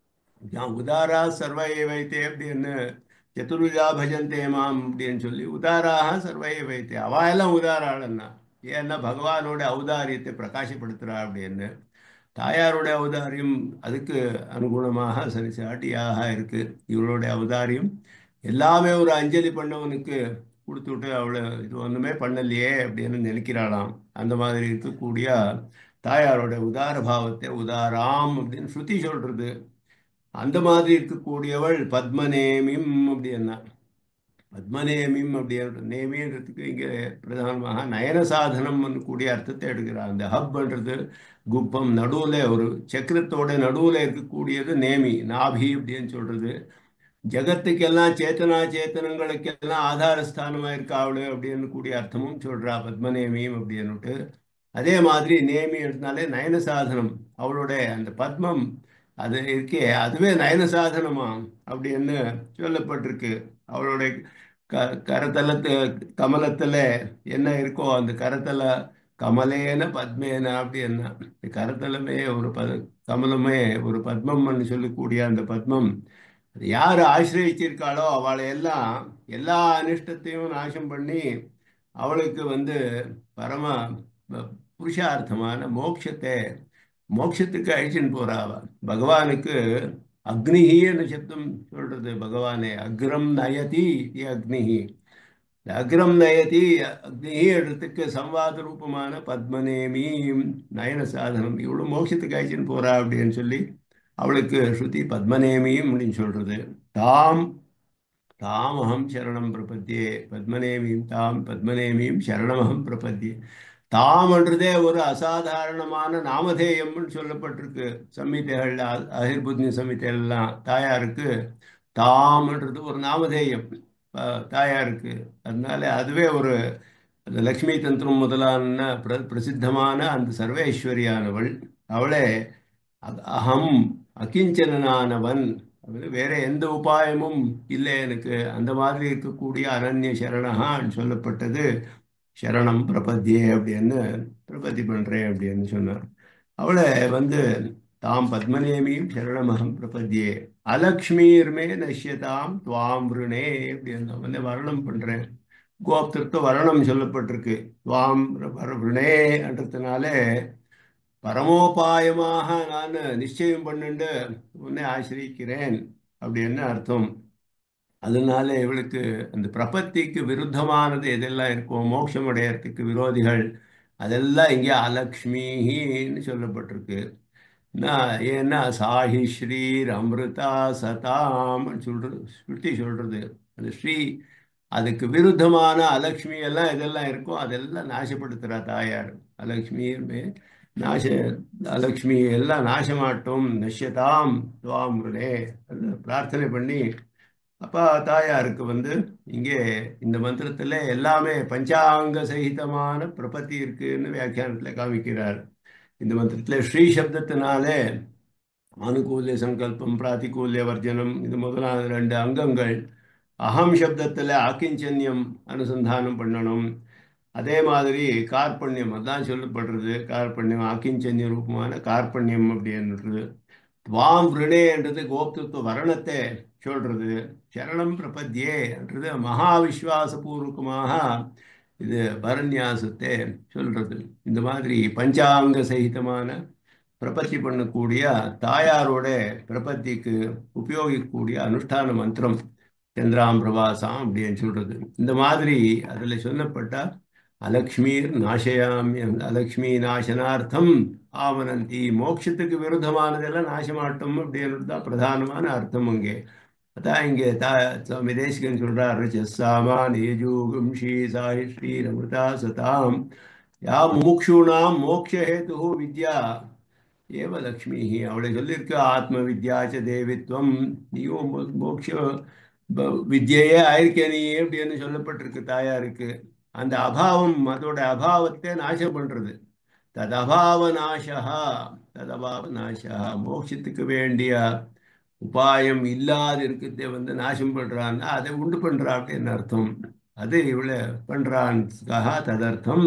நான் உதாரா சர்வைய வைத்தே அப்படின்னு சதுர்விதா பஜந்தே மாம் அப்படின்னு சொல்லி உதாராக சர்வைய வைத்தே அவ எல்லாம் உதாராளன்னா ஏன்னா பகவானோட ஔதாரியத்தை பிரகாசப்படுத்துறா அப்படின்னு தாயாரோட அவதாரியம் அதுக்கு அனுகுணமாக சரி சாட்டியாக இருக்கு இவளுடைய அவதாரியம் எல்லாமே ஒரு அஞ்சலி பண்ணவனுக்கு கொடுத்துட்டு அவளை இது ஒன்றுமே பண்ணலையே அப்படின்னு நினைக்கிறாளாம் அந்த மாதிரி இருக்கக்கூடிய தாயாரோட உதார பாவத்தை உதாராம் அப்படின்னு ஸ்ருதி சொல்றது அந்த மாதிரி இருக்கக்கூடியவள் பத்மநேமிம் அப்படின்னா பத்மநேமிம் அப்படின்ற நேமின்றதுக்கு இங்கே பிரதானமாக நயன சாதனம் கூடிய அர்த்தத்தை எடுக்கிறார் அந்த ஹப்ன்றது குப்பம் நடுவில் ஒரு சக்கரத்தோட நடுவில் இருக்கக்கூடியது நேமி நாபி அப்படின்னு சொல்றது ஜகத்துக்கெல்லாம் சேத்தனா சேத்தனங்களுக்கெல்லாம் ஆதாரஸ்தானமாக இருக்கா அவளு அப்படின்னு கூடிய அர்த்தமும் சொல்றா பத்மநேமியும் அப்படின்னுட்டு அதே மாதிரி நேமி எடுத்தாலே நயன சாதனம் அவளோட அந்த பத்மம் அது இருக்கே அதுவே நயன சாதனமா அப்படின்னு சொல்லப்பட்டிருக்கு அவளுடைய க கரத்தலத்து கமலத்துல என்ன இருக்கோ அந்த கரத்தல கமலேன பத்மேன அப்படின்னா இந்த கரத்தலமே ஒரு ப கமலமே ஒரு பத்மம்னு சொல்லக்கூடிய அந்த பத்மம் அது யார் ஆசிரியச்சிருக்காளோ அவளை எல்லாம் எல்லா அனிஷ்டத்தையும் நாசம் பண்ணி அவளுக்கு வந்து பரம புருஷார்த்தமான மோட்சத்தை மோட்சத்துக்கு அழிச்சுன்னு போறா அவ பகவானுக்கு அக்னிஹின்னு சப்தம் சொல்றது பகவானே அக்ரம் நயதி அக்னிஹி அக்ரம் நயதி அக்னிஹி இடத்துக்கு சம்வாத ரூபமான பத்மநேமி நயன சாதனம் இவ்வளவு மோட்சத்துக்கு அழிச்சுன்னு போறா அப்படின்னு சொல்லி அவளுக்கு ஸ்ருதி பத்மநேமியும் அப்படின்னு சொல்றது தாம் தாம் அகம் சரணம் பிரபத்தியே பத்மநேமியும் தாம் பத்மநேமியும் சரணமகம் பிரபத்தியே தாம்ன்றதே ஒரு அசாதாரணமான நாமதேயம்னு சொல்லப்பட்டிருக்கு சம்மிதைகள் அகிர்புத்னி சம்மிதைகள்லாம் தாயாருக்கு தாம்ன்றது ஒரு நாமதேயம் தாயாருக்கு அதனால அதுவே ஒரு அந்த லக்ஷ்மி தந்திரம் முதலான பிர பிரசித்தமான அந்த சர்வேஸ்வரியானவள் அவளே அகம் அகிஞ்சனானவன் வேற எந்த உபாயமும் இல்லை எனக்கு அந்த மாதிரி இருக்கக்கூடிய அனன்ய சரணகான்னு சொல்லப்பட்டது சரணம் பிரபத்தியே அப்படின்னு பிரபத்தி பண்றேன் அப்படின்னு சொன்னார் அவளை வந்து தாம் பத்மநேமியும் சரணமகம் பிரபத்தியே அலக்ஷ்மீர்மே நஷ்யதாம் துவாம் விருணே அப்படின்னு வந்து வர்ணம் பண்றேன் கோப்திற்கு வர்ணம் சொல்லப்பட்டிருக்கு துவாம் விருணேன்றதுனால பரமோபாயமாக நான் நிச்சயம் பண்ணிண்டு உன்னை ஆசிரிக்கிறேன் அப்படின்னு அர்த்தம் அதனால இவளுக்கு அந்த பிரபத்திக்கு விருத்தமானது எதெல்லாம் இருக்கோ மோட்சம் அடையறதுக்கு விரோதிகள் அதெல்லாம் இங்கே அலக்ஷ்மின்னு சொல்லப்பட்டிருக்கு ஏன்னா சாஹி ஸ்ரீர் அமிர்தா சதாம் சொல்றது ஸ்ருதி சொல்றது அந்த ஸ்ரீ அதுக்கு விருத்தமான அலக்ஷ்மி எல்லாம் இதெல்லாம் இருக்கோ அதெல்லாம் நாசப்படுத்துறா தாயார் அலக்ஷ்மியுமே நாச அலக்ஷ்மி எல்லாம் நாசமாட்டும் நஷ்யதாம் துவாம் பிரார்த்தனை பண்ணி அப்பா தாயாருக்கு வந்து இங்கே இந்த மந்திரத்தில் எல்லாமே பஞ்சாங்க சகிதமான பிரபத்தி இருக்குன்னு வியாக்கியானத்தில் காமிக்கிறார் இந்த மந்திரத்தில் ஸ்ரீ சப்தத்தினாலே ஆனுகூல்ய சங்கல்பம் பிராத்திகூல்ய வர்ஜனம் இது முதலான ரெண்டு அங்கங்கள் அகம் சப்தத்தில் ஆக்கிஞ்சன்யம் அனுசந்தானம் பண்ணணும் அதே மாதிரி கார்பண்யம் அதான் சொல்லப்படுறது கார்பண்யம் ஆக்கிஞ்சன்ய ரூபமான கார்பண்யம் அப்படின்றது துவாம் விருணேன்றது கோப்தத்துவ வரணத்தை சொல்றது சரணம் பிரபத்தியேன்றது மகா விஸ்வாசபூர்வகமாக இது பரநியாசத்தை சொல்றது இந்த மாதிரி பஞ்சாங்க சகிதமான பிரபத்தி பண்ணக்கூடிய தாயாரோட பிரபத்திக்கு உபயோகிக்கக்கூடிய அனுஷ்டான மந்திரம் சந்திராம் பிரபாசம் அப்படின்னு சொல்றது இந்த மாதிரி அதில் சொல்லப்பட்ட அலக்ஷ்மீர் நாசயாமி அலக்ஷ்மி நாசனார்த்தம் ஆவனந்தி மோட்சத்துக்கு விருத்தமானதெல்லாம் நாசமாட்டம் அப்படின்றது தான் பிரதானமான அர்த்தம் அங்கே அதான் இங்கே தா சுவாமி தேசிகன் சொல்றார் சாமான் ஏஜூகும் ஸ்ரீ சாயி ஸ்ரீ ரமிருதா சதாம் யா முமுக்ஷூணாம் மோக்ஷஹேது வித்யா ஏவ லக்ஷ்மி அவளை சொல்லியிருக்க ஆத்ம வித்யாச்ச தேவித்வம் நீயும் மோக்ஷ வித்யையே ஆயிருக்கே நீ அப்படின்னு சொல்லப்பட்டிருக்கு தாயாருக்கு அந்த அபாவம் அதோட அபாவத்தை நாசம் பண்றது ததபாவ நாசா ததபாவ நாசா மோட்சத்துக்கு வேண்டிய உபாயம் இல்லாது இருக்கிறத வந்து நாசம் பண்றான்னா அதை உண்டு பண்றா அப்படின்னு அர்த்தம் அது இவ்வளவு பண்றான்காக ததர்த்தம்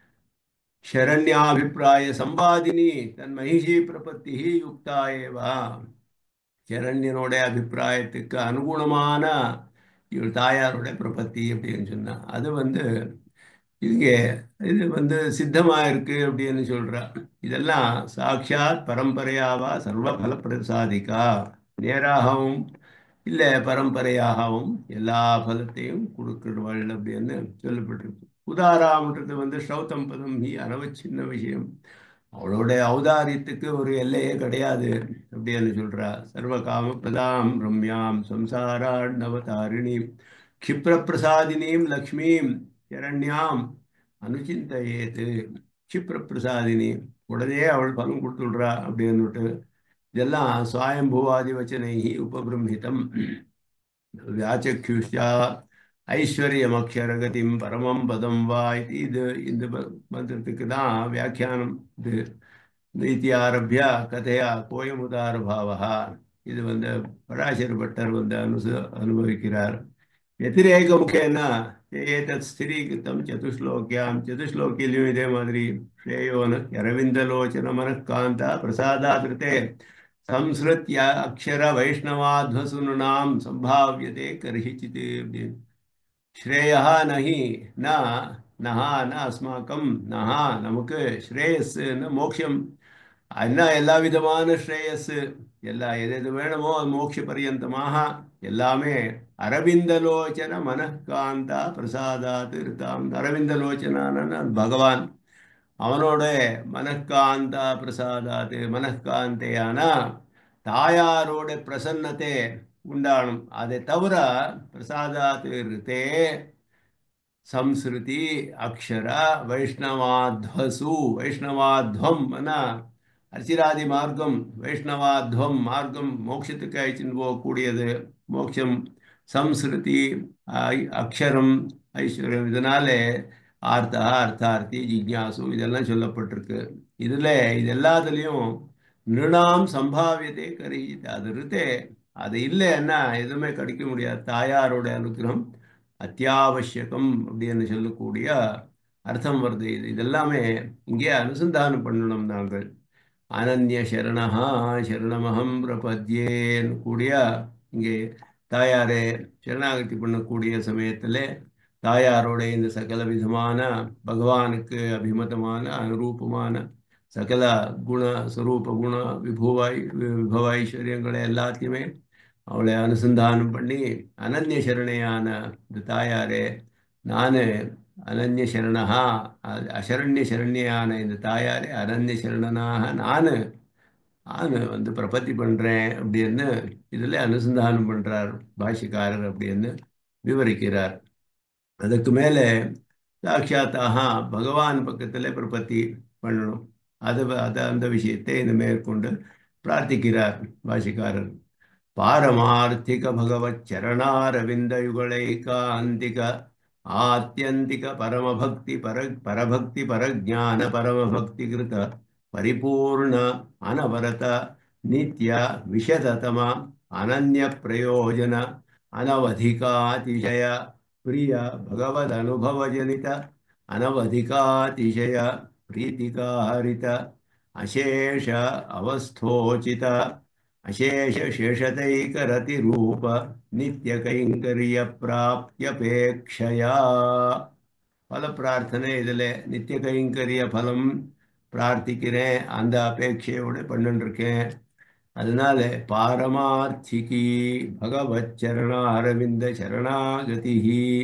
ಶರಣ್ಯಾಭಿಪ್ರಾಯ ಸಂಪಾದಿನಿ தன் மகிஷி பிரபத்தி யுக்தா ஏவா சரண்யனோட அபிப்பிராயத்துக்கு அனுகுணமான இவள் தாயாரோட பிரபத்தி அப்படின்னு சொன்னா அது வந்து இங்கே இது வந்து சித்தமா இருக்கு அப்படின்னு சொல்றா இதெல்லாம் சாட்சாத் பரம்பரையாவா சர்வ பல பிரசாதிக்கா நேராகவும் இல்லை பரம்பரையாகவும் எல்லா பலத்தையும் கொடுக்கிறவள் அப்படின்னு சொல்லப்பட்டிருக்கு உதாராமன்றது வந்து ஸ்ரௌத்தம் பதம் ஹி அனவச்சின்ன விஷயம் அவளோட ஔதாரியத்துக்கு ஒரு எல்லையே கிடையாது அப்படின்னு சொல்றா சர்வ காம பிரதாம் ரம்யாம் சம்சாராண்டவதாரிணி க்ஷிப்ரப்பிரசாதினீம் லக்ஷ்மீம் சரண்யாம் அனுச்சிந்தையேது க்ஷிப்ரப்பிரசாதினி உடனே அவள் பலம் கொடுத்துடுறா அப்படின்னுட்டு இதெல்லாம் சுவாயம்பூவாதி வச்சனை உபபிரம்ஹிதம் வியாச்சக்ஷுஷா ஐஸ்வர்யமக்ஷரகதிம் பரமம் பதம் வா இது இந்த மந்திரத்துக்கு தான் வியாக்கியானம் இது நீதி ஆரம்பியா கதையா கோயமுதார பாவா இது வந்து பராசர பட்டர் வந்து அனுச அனுபவிக்கிறார் ವ್ಯತಿರೇಕ ಮುಖೇನ ಏತತ್ ಸ್ಥಿರೀಕೃತಂ ಚತುಶ್ಲೋಕ್ಯಾಂ ಚತುಶ್ಲೋಕಿಯಲ್ಲಿಯೂ ಇದೇ ಮಾದರಿ ಶ್ರೇಯೋನ ಅರವಿಂದಲೋಚನ ಮನಃಕಾಂತ ಪ್ರಸಾದಾದೃತೆ ಸಂಸ್ಕೃತ್ಯ ಅಕ್ಷರ ವೈಷ್ಣವಾಧ್ವಸುನಾಂ ಸಂಭಾವ್ಯತೆ ಕರ್ಹಿಚಿತ್ ஸ்ரேயா நஹி ந நஹா ந அஸ்மாக்கம் நஹா நமக்கு ஸ்ரேயஸ் மோக்ஷம் என்ன எல்லா விதமான ஸ்ரேயஸ் எல்லா எது எது வேணுமோ மோட்ச பரியந்தமாக எல்லாமே அரவிந்தலோச்சன மனக்காந்தா பிரசாதாத் இருத்தாம் அரவிந்தலோச்சனான பகவான் அவனோட மனக்காந்தா பிரசாதாத் மனக்காந்தையான தாயாரோட பிரசன்னத்தை உண்டானும் அதை தவிர பிரசாதாத் ரித்தே ಸಂಸ್ಕೃತಿ ಅಕ್ಷರ ವೈಷ್ಣವಾಧ್ವಸು ವೈಷ್ಣವಾಧ್ವಂ ಅನ್ನ அர்ச்சிராதி மார்க்கம் வைஷ்ணவாத்வம் மார்க்கம் மோட்சத்துக்கு அழைச்சின்னு போகக்கூடியது மோட்சம் சம்ஸ்கிருதி அக்ஷரம் ஐஸ்வர்யம் இதனால ஆர்த்தா அர்த்தார்த்தி ஜிக்ஞாசு இதெல்லாம் சொல்லப்பட்டிருக்கு இதுல இது எல்லாத்துலேயும் நிருணாம் சம்பாவியதே கரியுது அது இருத்தே அது இல்லைன்னா எதுவுமே கிடைக்க முடியாது தாயாரோட அனுகிரகம் அத்தியாவசியகம் அப்படின்னு சொல்லக்கூடிய அர்த்தம் வருது இது இதெல்லாமே இங்கே அனுசந்தானம் பண்ணணும் நாங்கள் அனன்ய சரணஹா சரணமகம் பிரபத்யேன்னு கூடிய இங்கே தாயாரே சரணாகதி பண்ணக்கூடிய சமயத்தில் தாயாரோட இந்த சகல விதமான பகவானுக்கு அபிமதமான அனுரூபமான சகல குண ஸ்வரூப குண விபுவாய் விபவ ஐஸ்வர்யங்களை எல்லாத்தையுமே அவளை அனுசந்தானம் பண்ணி அனன்ய சரணையான இந்த தாயாரே நான் அனன்ய சரணஹா அசரண்ய சரண்யான இந்த தாயாரே அனன்ய சரணனாக நான் நான் வந்து பிரபத்தி பண்ணுறேன் அப்படின்னு இதில் அனுசந்தானம் பண்ணுறார் பாஷ்யக்காரர் அப்படின்னு விவரிக்கிறார் அதுக்கு மேலே சாட்சாத்தாக பகவான் பக்கத்தில் பிரபத்தி பண்ணணும் அது அது அந்த விஷயத்தை இந்த மேற்கொண்டு பிரார்த்திக்கிறார் பாஷிக்காரர் பாரமார்த்திக பகவத் சரணாரவிந்த யுகளைகாந்திக ஆத்தியந்திக பரமபக்தி பர பரபக்தி பரஜான பரமபக்தி கிருத பரிபூர்ண அனவரத நித்ய விஷததம அனன்ய பிரயோஜன ಅನವಧಿಕಾತಿಶಯ ಪ್ರಿಯ ಭಗವದನುಭವಜನಿತ ಅನವಧಿಕಾತಿಶಯ ಪ್ರೀತಿಕಾರಿತ ಅಶೇಷ ಅವಸ್ಥೋಚಿತ ಅಶೇಷ ಶೇಷತೈಕರತಿರೂಪ ನಿತ್ಯ ಕೈಂಕರ್ಯ ಪ್ರಾಪ್ತ್ಯಪೇಕ್ಷಯ ಫಲ ಪ್ರಾರ್ಥನೆ ಇದಲೆ ನಿತ್ಯ கைங்கரிய ஃபலம் பிரார்த்திக்கிறேன் அந்த அபேட்சையோடு பண்ணிருக்கேன் அதனால பாரமார்த்திகி பகவத் சரண அரவிந்த சரணாகதி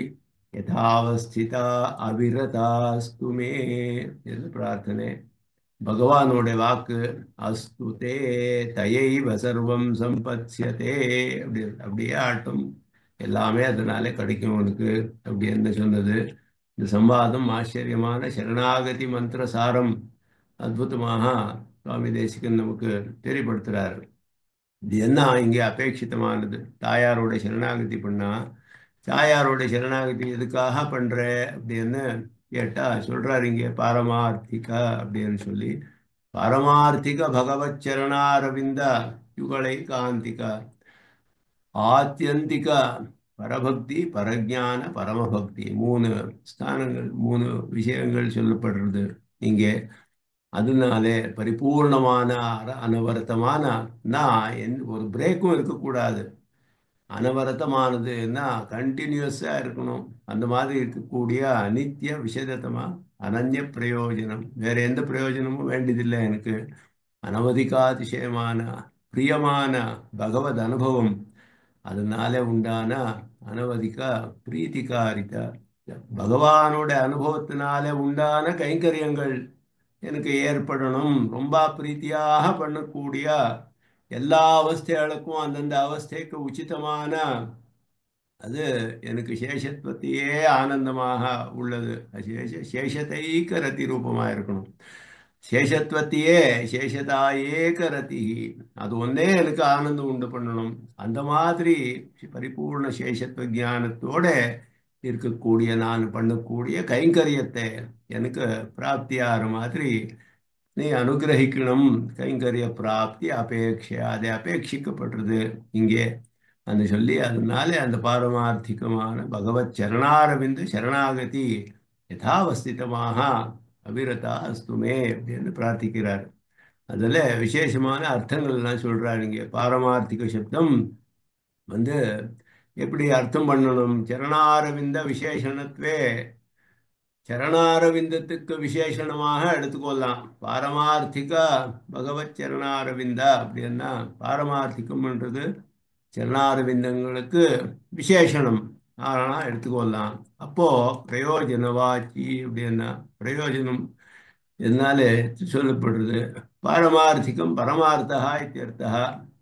யதாவஸ்திதா அவிரதாஸ்து மே இது பிரார்த்தனை பகவானோட வாக்கு அஸ்து தே தயைவ சர்வம் சம்பத்யதே அப்படி அப்படியே ஆட்டும் எல்லாமே அதனால கிடைக்கும் உனக்கு அப்படின்னு சொன்னது இந்த சம்வாதம் ஆச்சரியமான சரணாகதி மந்திர சாரம் அற்புதமாக சுவாமி தேசிகன் நமக்கு தெரியப்படுத்துகிறார் இது என்ன இங்கே அபேட்சிதமானது தாயாரோட சரணாகதி பண்ணா தாயாரோட சரணாகதி எதுக்காக பண்ற அப்படின்னு கேட்டா சொல்றாரு இங்கே பாரமார்த்திகா அப்படின்னு சொல்லி பாரமார்த்திக பகவத் சரணாரவிந்த யுகளை காந்திகா ஆத்தியந்திக பரபக்தி பரஜான பரமபக்தி மூணு ஸ்தானங்கள் மூணு விஷயங்கள் சொல்லப்படுறது இங்கே அதனாலே பரிபூர்ணமான அனவரத்தமான நான் என் ஒரு பிரேக்கும் இருக்கக்கூடாது அனவரத்தமானதுன்னா கண்டினியூஸாக இருக்கணும் அந்த மாதிரி இருக்கக்கூடிய அனித்திய விஷதத்தமா அனன்ய பிரயோஜனம் வேற எந்த பிரயோஜனமும் வேண்டியதில்லை எனக்கு அனவதிகாதிசயமான பிரியமான பகவத் அனுபவம் அதனால உண்டான அனவதிக பிரீத்திகாரித பகவானோட அனுபவத்தினால உண்டான கைங்கரியங்கள் எனக்கு ஏற்படணும் ரொம்ப பிரீத்தியாக பண்ணக்கூடிய எல்லா அவஸ்தைகளுக்கும் அந்தந்த அவஸ்தைக்கு உச்சிதமான அது எனக்கு சேஷத்வத்தையே ஆனந்தமாக உள்ளது சேஷ சேஷத்தைக்க ரத்தி ரூபமாக இருக்கணும் சேஷத்வத்தையே சேஷதாயேக ரத்தி அது ஒன்னே எனக்கு ஆனந்தம் உண்டு பண்ணணும் அந்த மாதிரி பரிபூர்ண சேஷத்துவ ஜானத்தோட இருக்கக்கூடிய நான் பண்ணக்கூடிய கைங்கரியத்தை எனக்கு பிராப்தியாகிற மாதிரி நீ அனுகிரகிக்கணும் கைங்கரிய பிராப்தி அபேட்சை அதை அபேட்சிக்கப்படுறது இங்கே அந்த சொல்லி அதனாலே அந்த பாரமார்த்திகமான பகவத் சரணாரவிந்த சரணாகதி யதாவஸ்திதமாக அபிரதா அஸ்துமே அப்படின்னு பிரார்த்திக்கிறார் அதில் விசேஷமான அர்த்தங்கள்லாம் சொல்கிறார் இங்கே பாரமார்த்திக சப்தம் வந்து எப்படி அர்த்தம் பண்ணணும் சரணாரவிந்த விசேஷணத்துவே சரணாரவிந்தத்துக்கு விசேஷணமாக எடுத்துக்கொள்ளலாம் பாரமார்த்திகா பகவத் சரணாரவிந்தா அப்படின்னா பாரமார்த்திகம்ன்றது சரணாரவிந்தங்களுக்கு விசேஷணம் ஆனால் எடுத்துக்கொள்ளலாம் அப்போ பிரயோஜனவாச்சி அப்படின்னா பிரயோஜனம் இதனால சொல்லப்படுறது பாரமார்த்திகம் பரமார்த்தா இத்தியர்த்தா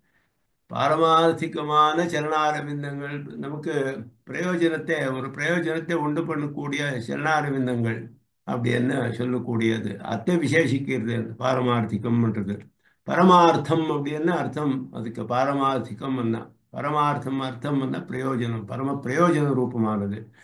பாரமார்த்திகமான சரணாரவிந்தங்கள் நமக்கு பிரயோஜனத்தை ஒரு பிரயோஜனத்தை உண்டு பண்ணக்கூடிய சரணாரவிந்தங்கள் அப்படின்னு சொல்லக்கூடியது அத்தை விசேஷிக்கிறது பாரமார்த்திகம்ன்றது பரமார்த்தம் அப்படின்னு அர்த்தம் அதுக்கு பாரமார்த்திகம் என்ன பரமார்த்தம் அர்த்தம் என்ன பிரயோஜனம் பரம பிரயோஜன ரூபமானது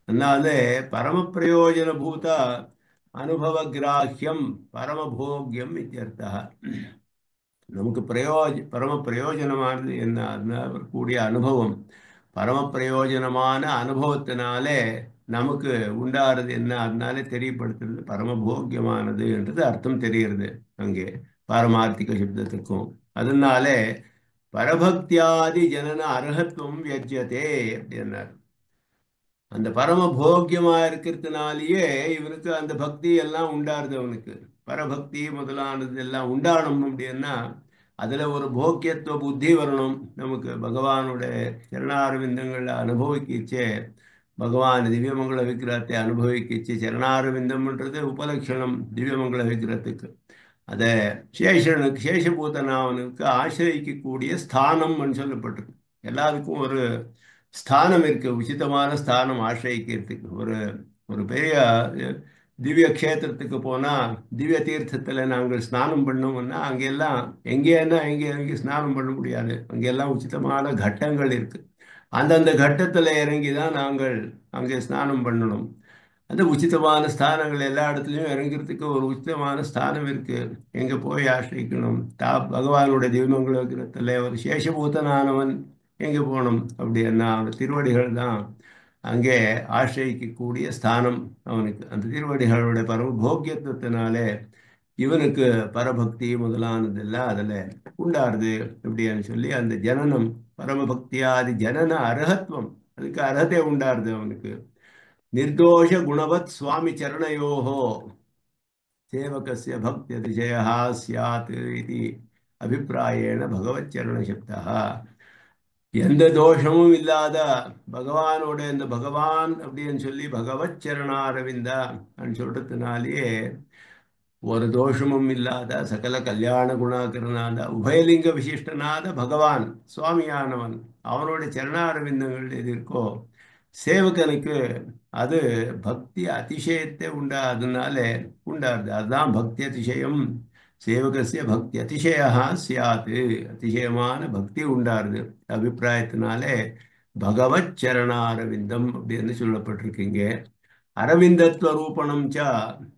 அதனால பரம பிரயோஜனபூத அனுபவ கிராஹ்யம் பரமபோக்கியம் இத்தியர்த்தா நமக்கு பிரயோஜ பரம பிரயோஜனமானது என்ன அதனால கூடிய அனுபவம் பரம பிரயோஜனமான அனுபவத்தினாலே நமக்கு உண்டாறது என்ன அதனாலே தெரியப்படுத்துறது பரமபோக்கியமானது என்றது அர்த்தம் தெரிகிறது அங்கே பாரமார்த்திக சப்தத்துக்கும் அதனாலே பரபக்தியாதி ஜனன அர்ஹத்துவம் வியஜ்யதே அப்படின்னார் அந்த பரம போக்கியமா இருக்கிறதுனாலேயே இவனுக்கு அந்த பக்தி எல்லாம் உண்டாருது அவனுக்கு பரபக்தி முதலானது எல்லாம் உண்டாகணும் அப்படின்னா அதுல ஒரு போக்கியத்துவ புத்தி வரணும் நமக்கு பகவானுடைய சரணாரவிந்தங்களை அனுபவிக்கிச்சே பகவான் திவ்யமங்கள விக்கிரகத்தை அனுபவிக்கிச்சு சரணாரவிந்தம்ன்றது உபலட்சணம் திவ்யமங்கள விக்கிரகத்துக்கு அதை சேஷனுக்கு சேஷபூதனாவனுக்கு ஆசிரியிக்கக்கூடிய ஸ்தானம்னு சொல்லப்பட்டிருக்கு எல்லாருக்கும் ஒரு ஸ்தானம் இருக்கு உச்சிதமான ஸ்தானம் ஆசிரியிக்கிறதுக்கு ஒரு ஒரு பெரிய திவ்ய கஷேத்திரத்துக்கு போனால் திவ்ய தீர்த்தத்தில் நாங்கள் ஸ்நானம் பண்ணோம்னா அங்கெல்லாம் எங்கேன்னா எங்கே எங்கே ஸ்நானம் பண்ண முடியாது அங்கெல்லாம் உச்சிதமான கட்டங்கள் இருக்கு அந்தந்த கட்டத்தில் இறங்கி தான் நாங்கள் அங்கே ஸ்நானம் பண்ணணும் அந்த உச்சிதமான ஸ்தானங்கள் எல்லா இடத்துலையும் இறங்கிறதுக்கு ஒரு உச்சிதமான ஸ்தானம் இருக்கு எங்கே போய் ஆசிரிக்கணும் தா பகவானுடைய தெய்வங்கள் இருக்கிறதுல ஒரு சேஷபூதனானவன் எங்கே போகணும் அப்படின்னா அவன் திருவடிகள் தான் அங்கே ஆசிரியிக்கக்கூடிய ஸ்தானம் அவனுக்கு அந்த திருவடிகளோட பரம போக்கியத்துவத்தினாலே இவனுக்கு பரபக்தி முதலானதெல்லாம் அதில் உண்டாருது அப்படின்னு சொல்லி அந்த ஜனனம் பரமபக்தியாதி ஜனன அர்ஹத்துவம் அதுக்கு அர்ஹத்தை உண்டாருது அவனுக்கு நிர்தோஷ குணவத் சுவாமி சரணயோகோ சேவகசிய பக்தி அதிசய சாத் இது அபிப்பிராயேண பகவத் சரண சப்தா எந்த தோஷமும் இல்லாத பகவானோட இந்த பகவான் அப்படின்னு சொல்லி பகவத் சரணாரவிந்தா அப்படின்னு சொல்றதுனாலேயே ஒரு தோஷமும் இல்லாத சகல கல்யாண குணாகரனாத உபயலிங்க விசிஷ்டனாத பகவான் சுவாமியானவன் அவனோட சரணாரவிந்தங்கள் எது இருக்கோ சேவகனுக்கு அது பக்தி அதிசயத்தை உண்டா அதனால உண்டாருது அதுதான் பக்தி அதிசயம் சேவகசிய பக்தி அதிசயா சியாத்து அதிசயமான பக்தி உண்டாருது அபிப்பிராயத்தினாலே பகவத் சரணாரவிந்தம் அப்படின்னு சொல்லப்பட்டிருக்கீங்க அரவிந்தத்வ ரூபணம் ச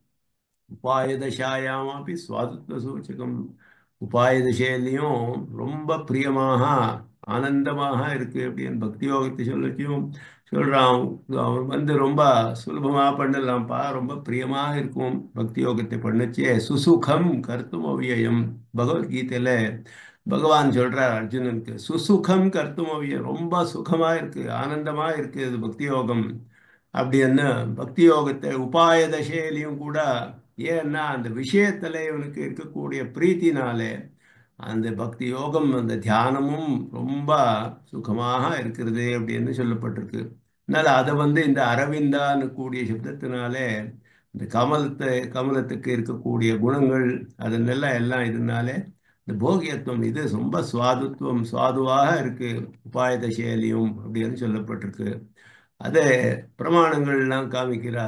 உபாயதசாயாம் அப்படி சுவாதத்துவ சூச்சகம் உபாயதசையிலையும் ரொம்ப பிரியமாக ஆனந்தமாக இருக்கு அப்படின்னு பக்தி யோகத்தை சொல்லச்சியும் சொல்றான் அவன் வந்து ரொம்ப சுலபமா பண்ணலாம்ப்பா ரொம்ப பிரியமா இருக்கும் பக்தி யோகத்தை பண்ணச்சே சுசுகம் கர்த்தும் அவ்வியம் பகவத்கீதையில பகவான் சொல்றார் அர்ஜுனனுக்கு சுசுகம் கர்த்தும் அவ்வியம் ரொம்ப சுகமா இருக்கு ஆனந்தமா இருக்கு இது பக்தி யோகம் அப்படின்னு பக்தி யோகத்தை உபாய தசையிலையும் கூட ஏன்னா அந்த விஷயத்துல இவனுக்கு இருக்கக்கூடிய பிரீத்தினாலே அந்த பக்தி யோகம் அந்த தியானமும் ரொம்ப சுகமாக இருக்கிறது அப்படின்னு சொல்லப்பட்டிருக்கு அதனால அதை வந்து இந்த அரவிந்தான்னு கூடிய சப்தத்தினாலே இந்த கமலத்தை கமலத்துக்கு இருக்கக்கூடிய குணங்கள் அதனெல்லாம் எல்லாம் இதனாலே இந்த போகியத்துவம் இது ரொம்ப சுவாதுத்துவம் சுவாதுவாக இருக்கு உபாயத செயலியும் அப்படின்னு சொல்லப்பட்டிருக்கு அதே பிரமாணங்கள்லாம் காமிக்கிறா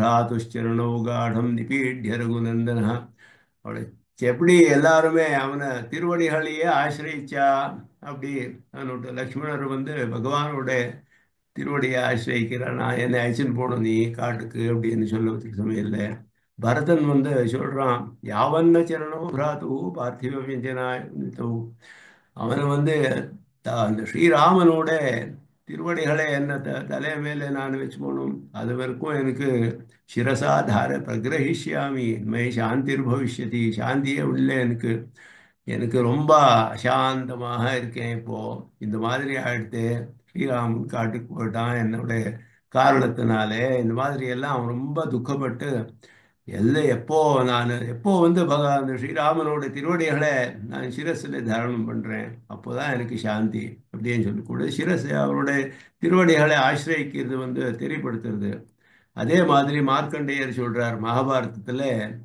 சப்ராதுஷ்சரணோகாடம் நிபீட்ய ரகுநந்தனா அவளை எப்படி எல்லாருமே அவனை திருவடிகளையே ஆசிரியிச்சா அப்படி அவனோட லக்ஷ்மணர் வந்து பகவானோட திருவடியை ஆசிரியிக்கிறான் நான் என்னை அழைச்சின்னு போகணும் நீ காட்டுக்கு அப்படின்னு சொல்லுவதுக்கு சமயம் இல்லை பரதன் வந்து சொல்றான் யாவன்ன சரணோ பிராத்து பார்த்திவ வியஞ்சனாயோ அவனை வந்து அந்த ஸ்ரீராமனோட திருவடிகளை என்ன த தலை மேலே நான் வச்சு போகணும் அது வரைக்கும் எனக்கு சிரசா தார பிரகிரகிஷ்யாமி மை சாந்திர் பவிஷ்யதி சாந்தியே உள்ள எனக்கு எனக்கு ரொம்ப அசாந்தமாக இருக்கேன் இப்போ இந்த மாதிரி ஆயிடுத்து ஸ்ரீராமன் காட்டுக்கு போயிட்டான் என்னுடைய காரணத்தினாலே இந்த மாதிரி எல்லாம் அவன் ரொம்ப துக்கப்பட்டு எல்லாம் எப்போ நான் எப்போ வந்து பக அந்த ஸ்ரீராமனோட திருவடிகளை நான் சிரஸில் தாரணம் பண்ணுறேன் அப்போ தான் எனக்கு சாந்தி அப்படின்னு சொல்லக்கூடாது சிரஸ் அவருடைய திருவடிகளை ஆசிரியிக்கிறது வந்து தெரியப்படுத்துறது அதே மாதிரி மார்க்கண்டேயர் சொல்றார் மகாபாரதத்தில்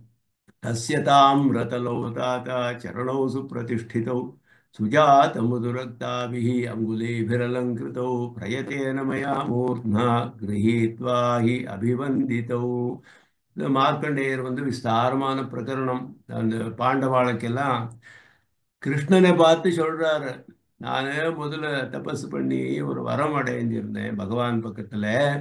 தஸ்யதாம் ரதலோ தாத்தா சரணௌ சுப்பிரதிஷ்டிதௌ சுஜாத முதுரக்தாபிஹி அங்குலேபிரலங்கிருதௌ பிரயத்தேன மயா மூர்னா கிரகீத்வா ஹி அபிவந்திதௌ இந்த மார்க்கண்டேயர் வந்து விஸ்தாரமான பிரகரணம் அந்த பாண்டவாளுக்கெல்லாம் கிருஷ்ணனை பார்த்து சொல்றாரு நான் முதல்ல தபஸ் பண்ணி ஒரு வரம் அடைஞ்சிருந்தேன் பகவான் பக்கத்துல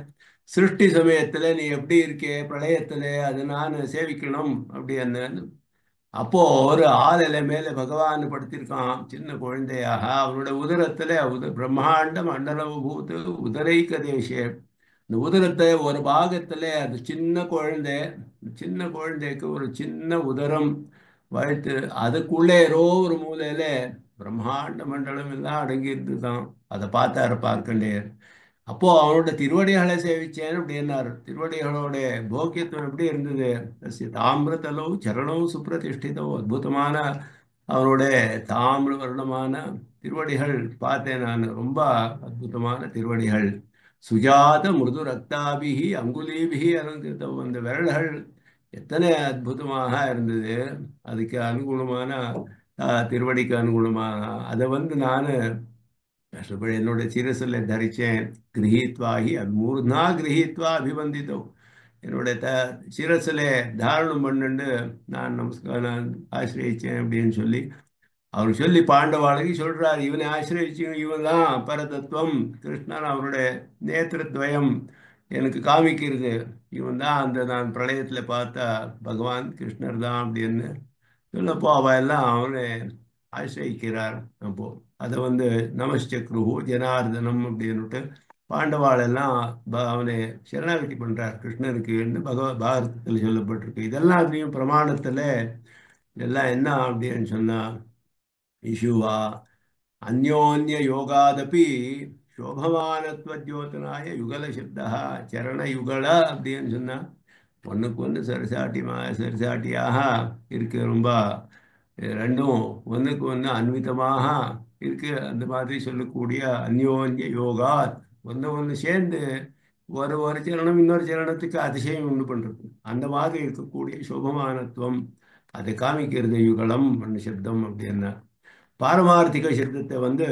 சிருஷ்டி சமயத்துல நீ எப்படி இருக்கே பிரளயத்துல அது நான் சேவிக்கணும் அப்படின்னு அப்போ ஒரு ஆளில மேல பகவான் படுத்திருக்கான் சின்ன குழந்தையாக அவனோட உதரத்துல உத பிரம்மாண்ட மண்டலபூத்து உதரைக்க தேசே இந்த உதரத்தை ஒரு பாகத்துல அது சின்ன குழந்தை சின்ன குழந்தைக்கு ஒரு சின்ன உதரம் வயிற்று அதுக்குள்ளே ஏதோ ஒரு மூலையில பிரம்மாண்ட மண்டலம் எல்லாம் அடங்கி இருந்துதான் அதை பார்த்தாரு பார்க்கண்டேர் அப்போ அவனோட திருவடிகளை சேவிச்சேன் அப்படின்னாரு திருவடிகளோட போக்கியத்துவம் எப்படி இருந்தது தாமிரதலவு சரணம் சுப்பிரதிஷ்டிதோ அற்புதமான அவனோட தாமிர வர்ணமான திருவடிகள் பார்த்தேன் நான் ரொம்ப அற்புதமான திருவடிகள் சுஜாத மிருது ரக்தாபிகி அங்குலீபிகி அலங்கிருத்தம் அந்த விரல்கள் எத்தனை அற்புதமாக இருந்தது அதுக்கு அனுகுணமான திருவடிக்கு அனுகுணமான அதை வந்து நான் கஷ்டப்படி என்னோட சிரசில் தரிச்சேன் கிரகித்வாகி அது மூர்னா கிரகித்வா அபிவந்தித்தோம் என்னோட த சிரசில் தாரணம் பண்ணுண்டு நான் நமஸ்காரம் நான் ஆசிரியச்சேன் அப்படின்னு சொல்லி அவர் சொல்லி பாண்டவாளுக்கு சொல்றார் இவனை ஆசிரியச்சு இவன் தான் பரதத்துவம் கிருஷ்ணன் அவருடைய நேத்திரத்வயம் எனக்கு காமிக்கிறது இவன் தான் அந்த நான் பிரளயத்தில் பார்த்தா பகவான் கிருஷ்ணர் தான் அப்படின்னு சொல்லப்போ அவ எல்லாம் அவனை ஆசிரியிக்கிறார் அப்போ அதை வந்து நமஸ்சக்ருஹு ஜனார்தனம் அப்படின்னுட்டு பாண்டவாள் எல்லாம் அவனை சரணாகதி பண்றார் கிருஷ்ணனுக்கு பகவ பாரதத்தில் சொல்லப்பட்டிருக்கு இதெல்லாம் அப்படியும் பிரமாணத்துல இதெல்லாம் என்ன அப்படின்னு சொன்னா இஷுவா அந்யோன்ய யோகாதபி சோபமானத்வத்யோதனாய யுகல சப்தா சரண யுகல அப்படின்னு சொன்னா ஒன்றுக்கு ஒன்று சரிசாட்டிமா சரிசாட்டியாக இருக்கு ரொம்ப ரெண்டும் ஒன்றுக்கு ஒன்று அன்விதமாக இருக்கு அந்த மாதிரி சொல்லக்கூடிய அந்யோன்ய யோகா ஒன்று ஒன்று சேர்ந்து ஒரு ஒரு சரணம் இன்னொரு சரணத்துக்கு அதிசயம் உண்டு பண்ணுறது அந்த மாதிரி இருக்கக்கூடிய சுபமானத்துவம் அதை காமிக்கிறது யுகலம் சப்தம் அப்படின்னா பாரமார்த்திக சப்தத்தை வந்து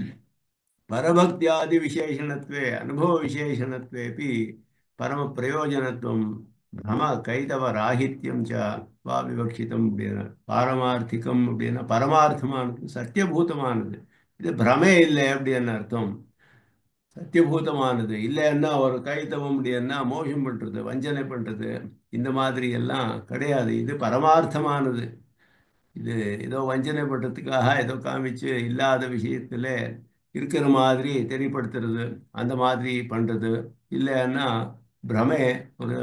பரபக்தியாதி விசேஷணத்வே அனுபவ விசேஷணத்வேபி பரம பிரயோஜனத்துவம் பிரம கைதவ ராகித்யம் ச வா விவக்ஷிதம் அப்படின்னா பாரமார்த்திகம் அப்படின்னா பரமார்த்தமானது சத்தியபூதமானது இது பிரமே இல்லை அப்படின்னு அர்த்தம் சத்தியபூதமானது இல்லைன்னா ஒரு கைத்தவம் அப்படின்னா மோசம் பண்ணுறது வஞ்சனை பண்ணுறது இந்த மாதிரி எல்லாம் கிடையாது இது பரமார்த்தமானது இது ஏதோ வஞ்சனை பண்ணுறதுக்காக ஏதோ காமிச்சு இல்லாத விஷயத்தில் இருக்கிற மாதிரி தெரியப்படுத்துறது அந்த மாதிரி பண்ணுறது இல்லைன்னா பிரமே ஒரு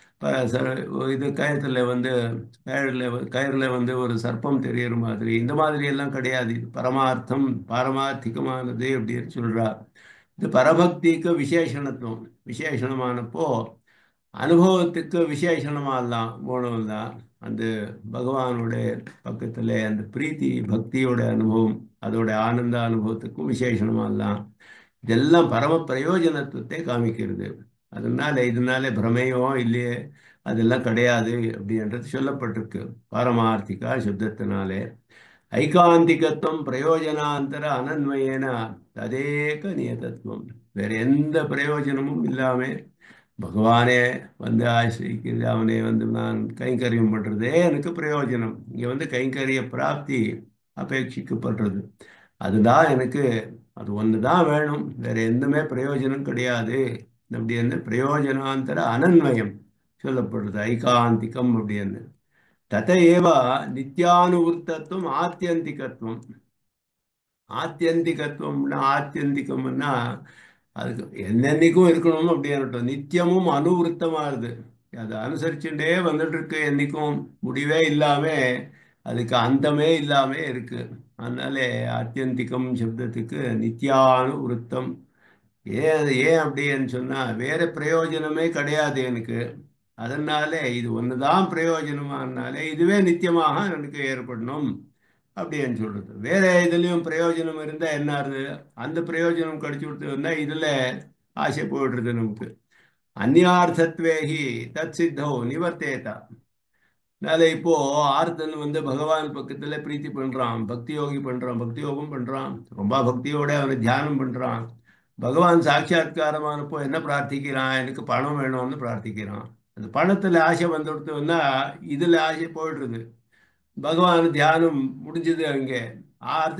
இது கயத்தில் வந்து கயிறில் கயிறில் வந்து ஒரு சர்ப்பம் தெரியற மாதிரி இந்த மாதிரி எல்லாம் கிடையாது இது பரமார்த்தம் பாரமார்த்திகமானது அப்படின்னு சொல்கிறார் இது பரபக்திக்கு விசேஷணத்துவம் விசேஷணமானப்போ அனுபவத்துக்கு விசேஷணமாகலாம் போனவன் தான் அந்த பகவானுடைய பக்கத்தில் அந்த பிரீத்தி பக்தியோட அனுபவம் அதோட ஆனந்த அனுபவத்துக்கும் விசேஷணமாகலாம் இதெல்லாம் பரம பிரயோஜனத்துவத்தை காமிக்கிறது அதனால இதனால பிரமையோ இல்லையே அதெல்லாம் கிடையாது அப்படின்றது சொல்லப்பட்டிருக்கு பாரமார்த்திகா சப்தத்தினாலே ஐகாந்திகத்துவம் பிரயோஜனாந்தர அனன்மயேன ததேக நியதத்துவம் வேற எந்த பிரயோஜனமும் இல்லாமல் பகவானே வந்து ஆசிரிக்கிறது அவனே வந்து நான் கைங்கரியம் பண்ணுறதே எனக்கு பிரயோஜனம் இங்கே வந்து கைங்கரிய பிராப்தி அபேட்சிக்கப்படுறது அதுதான் எனக்கு அது ஒன்று தான் வேணும் வேற எதுவுமே பிரயோஜனம் கிடையாது அப்படின்னு பிரயோஜனாந்தர அனன்வயம் சொல்லப்படுறது ஐகாந்திகம் அப்படின்னு தத ஏவ நித்தியானுவர்த்தத்துவம் ஆத்தியந்திகத்துவம் ஆத்தியந்திகத்துவம்னா ஆத்தியந்திகம்னா அதுக்கு என்னென்னைக்கும் இருக்கணும் அப்படின்னு நித்தியமும் அனுவருத்தமாகுது அதை அனுசரிச்சுட்டே வந்துட்டு இருக்கு என்னைக்கும் முடிவே இல்லாம அதுக்கு அந்தமே இல்லாம இருக்கு அதனால ஆத்தியந்திகம் சப்தத்துக்கு நித்தியானுவருத்தம் ஏன் ஏன் அப்படின்னு சொன்னா வேற பிரயோஜனமே கிடையாது எனக்கு அதனால இது ஒண்ணுதான் பிரயோஜனமானாலே இதுவே நித்தியமாக எனக்கு ஏற்படணும் அப்படின்னு சொல்றது வேற இதுலயும் பிரயோஜனம் இருந்தா என்ன ஆகுது அந்த பிரயோஜனம் கிடைச்சி கொடுத்ததுன்னா இதுல ஆசை போயிடுறது நமக்கு அந்நியார்த்தத்வேகி தத் சித்தோ நிவர்த்தேதா அதனால இப்போ ஆர்த்தன் வந்து பகவான் பக்கத்துல பிரீத்தி பண்றான் பக்தி யோகி பண்றான் பக்தி யோகம் பண்றான் ரொம்ப பக்தியோட அவனை தியானம் பண்றான் பகவான் சாட்சா்காரமானப்போ என்ன பிரார்த்திக்கிறான் எனக்கு பணம் வேணும்னு பிரார்த்திக்கிறான் அந்த பணத்துல ஆசை வந்துடுத்தோம்னா இதுல ஆசை போயிடுறது பகவான் தியானம் முடிஞ்சது அங்கே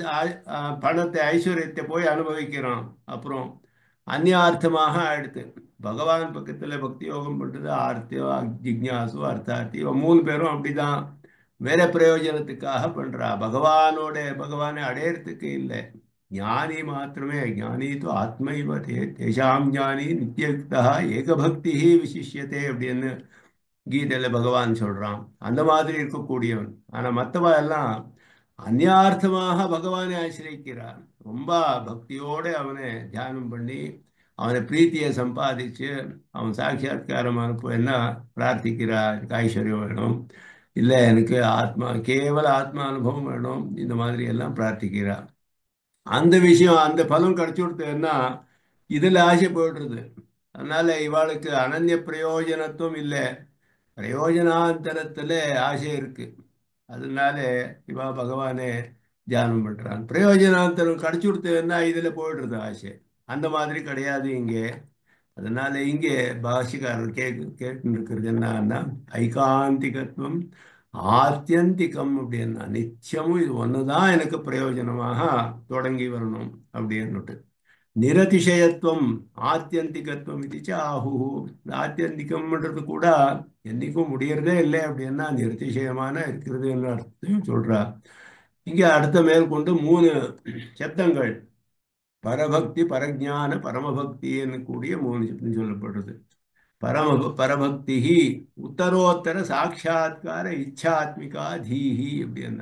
பணத்தை ஐஸ்வர்யத்தை போய் அனுபவிக்கிறான் அப்புறம் அந்நியார்த்தமாக ஆயிடுத்து பகவான் பக்கத்துல பக்தி யோகம் பண்றது ஆர்த்தியோ ஜிக்ஞாசு அர்த்தார்த்தி இவன் மூணு பேரும் அப்படிதான் வேற பிரயோஜனத்துக்காக பண்றா பகவானோட பகவானை அடையறதுக்கு இல்லை ஞானி மாத்திரமே ஞானி தோ ஆத்மைவ தே தேஷாம் ஞானி நித்தியக்தா ஏகபக்தி விசிஷ்யத்தே அப்படின்னு கீதையில பகவான் சொல்றான் அந்த மாதிரி இருக்கக்கூடியவன் ஆனா மற்றவா எல்லாம் அந்நியார்த்தமாக பகவானை ஆசிரிக்கிறான் ரொம்ப பக்தியோட அவனை தியானம் பண்ணி அவனை பிரீத்தியை சம்பாதிச்சு அவன் சாட்சாத்காரம் அனுப்ப என்ன பிரார்த்திக்கிறா எனக்கு ஐஸ்வர்யம் வேணும் இல்லை எனக்கு ஆத்மா கேவல ஆத்மா அனுபவம் வேணும் இந்த மாதிரி எல்லாம் பிரார்த்திக்கிறா அந்த விஷயம் அந்த பலம் கிடைச்சி கொடுத்ததுன்னா இதில் ஆசை போயிடுறது அதனால இவாளுக்கு அனன்ய பிரயோஜனத்துவம் இல்லை பிரயோஜனாந்தரத்தில் ஆசை இருக்கு அதனால இவா பகவானே தியானம் பண்றான் பிரயோஜனாந்தரம் கிடைச்சி கொடுத்ததுன்னா இதில் போயிடுறது ஆசை அந்த மாதிரி கிடையாது இங்கே அதனால இங்கே பாஷிக்காரர் கேக்கு கேட்டு இருக்கிறது என்னன்னா ஐகாந்திகத்துவம் ஆத்தியந்திகம் அப்படின்னா நிச்சயமும் இது ஒன்று தான் எனக்கு பிரயோஜனமாக தொடங்கி வரணும் அப்படின்னுட்டு நிரதிசயத்துவம் ஆத்தியந்திகத்துவம் இதுச்சு ஆஹு ஆத்தியந்திகம்ன்றது கூட என்னைக்கும் முடியறதே இல்லை அப்படின்னா நிரதிசயமான இருக்கிறதுன்னு அர்த்தம் சொல்றா இங்கே அடுத்த மேற்கொண்டு மூணு சப்தங்கள் பரபக்தி பரஜான பரமபக்தின்னு கூடிய மூணு சப்தம் சொல்லப்படுறது பரம பரபக்தி உத்தரோத்தர சாட்சா்கார இச்சாத்மிகா தீஹி அப்படின்னு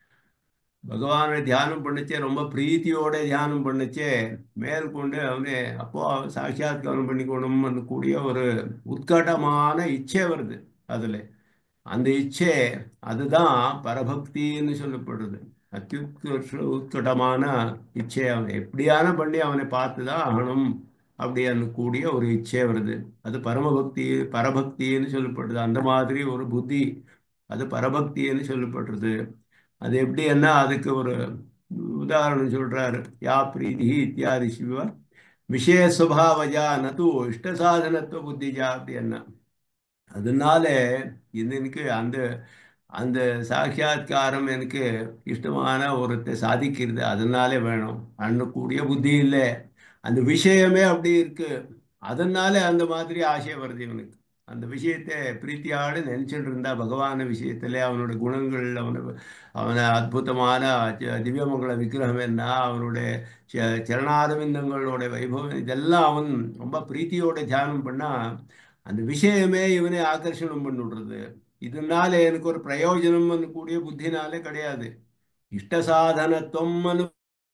பகவானை தியானம் பண்ணுச்சே ரொம்ப பிரீத்தியோட தியானம் பண்ணுச்சே மேற்கொண்டு அவனே அப்போ சாட்சாத்காரம் பண்ணிக்கணும்னு கூடிய ஒரு உத்கட்டமான இச்சை வருது அதுல அந்த இச்சை அதுதான் பரபக்தின்னு சொல்லப்படுறது அத்தியுத்கர்ஷ உத்கட்டமான இச்சை அவனை எப்படியான பண்ணி அவனை பார்த்து தான் ஆகணும் அப்படின்னு கூடிய ஒரு இச்சை வருது அது பரமபக்தி பரபக்தின்னு சொல்லப்படுது அந்த மாதிரி ஒரு புத்தி அது பரபக்தின்னு சொல்லப்படுறது அது எப்படி என்ன அதுக்கு ஒரு உதாரணம் சொல்றாரு யா பிரீதி இத்தியாதி சிவ விஷய சுபாவஜா நது இஷ்ட சாதனத்துவ புத்திஜா அப்படின்னா அதனால இது எனக்கு அந்த அந்த சாட்சா்காரம் எனக்கு இஷ்டமான ஒருத்தை சாதிக்கிறது அதனாலே வேணும் அண்ணக்கூடிய புத்தி இல்லை அந்த விஷயமே அப்படி இருக்கு அதனால அந்த மாதிரி ஆசை வருது இவனுக்கு அந்த விஷயத்தை பிரீத்தியாடு நினைச்சிட்டு இருந்தா பகவான விஷயத்துல அவனோட குணங்கள் அவனை அவனை அற்புதமான திவ்யமங்கள விக்கிரகம் என்ன அவனுடைய சரணாரவிந்தங்களோட வைபவம் இதெல்லாம் அவன் ரொம்ப பிரீத்தியோட தியானம் பண்ணா அந்த விஷயமே இவனை ஆகர்ஷணம் பண்ணிவிடுறது இதனால எனக்கு ஒரு பிரயோஜனம் கூடிய புத்தினாலே கிடையாது இஷ்ட சாதனத்துவம்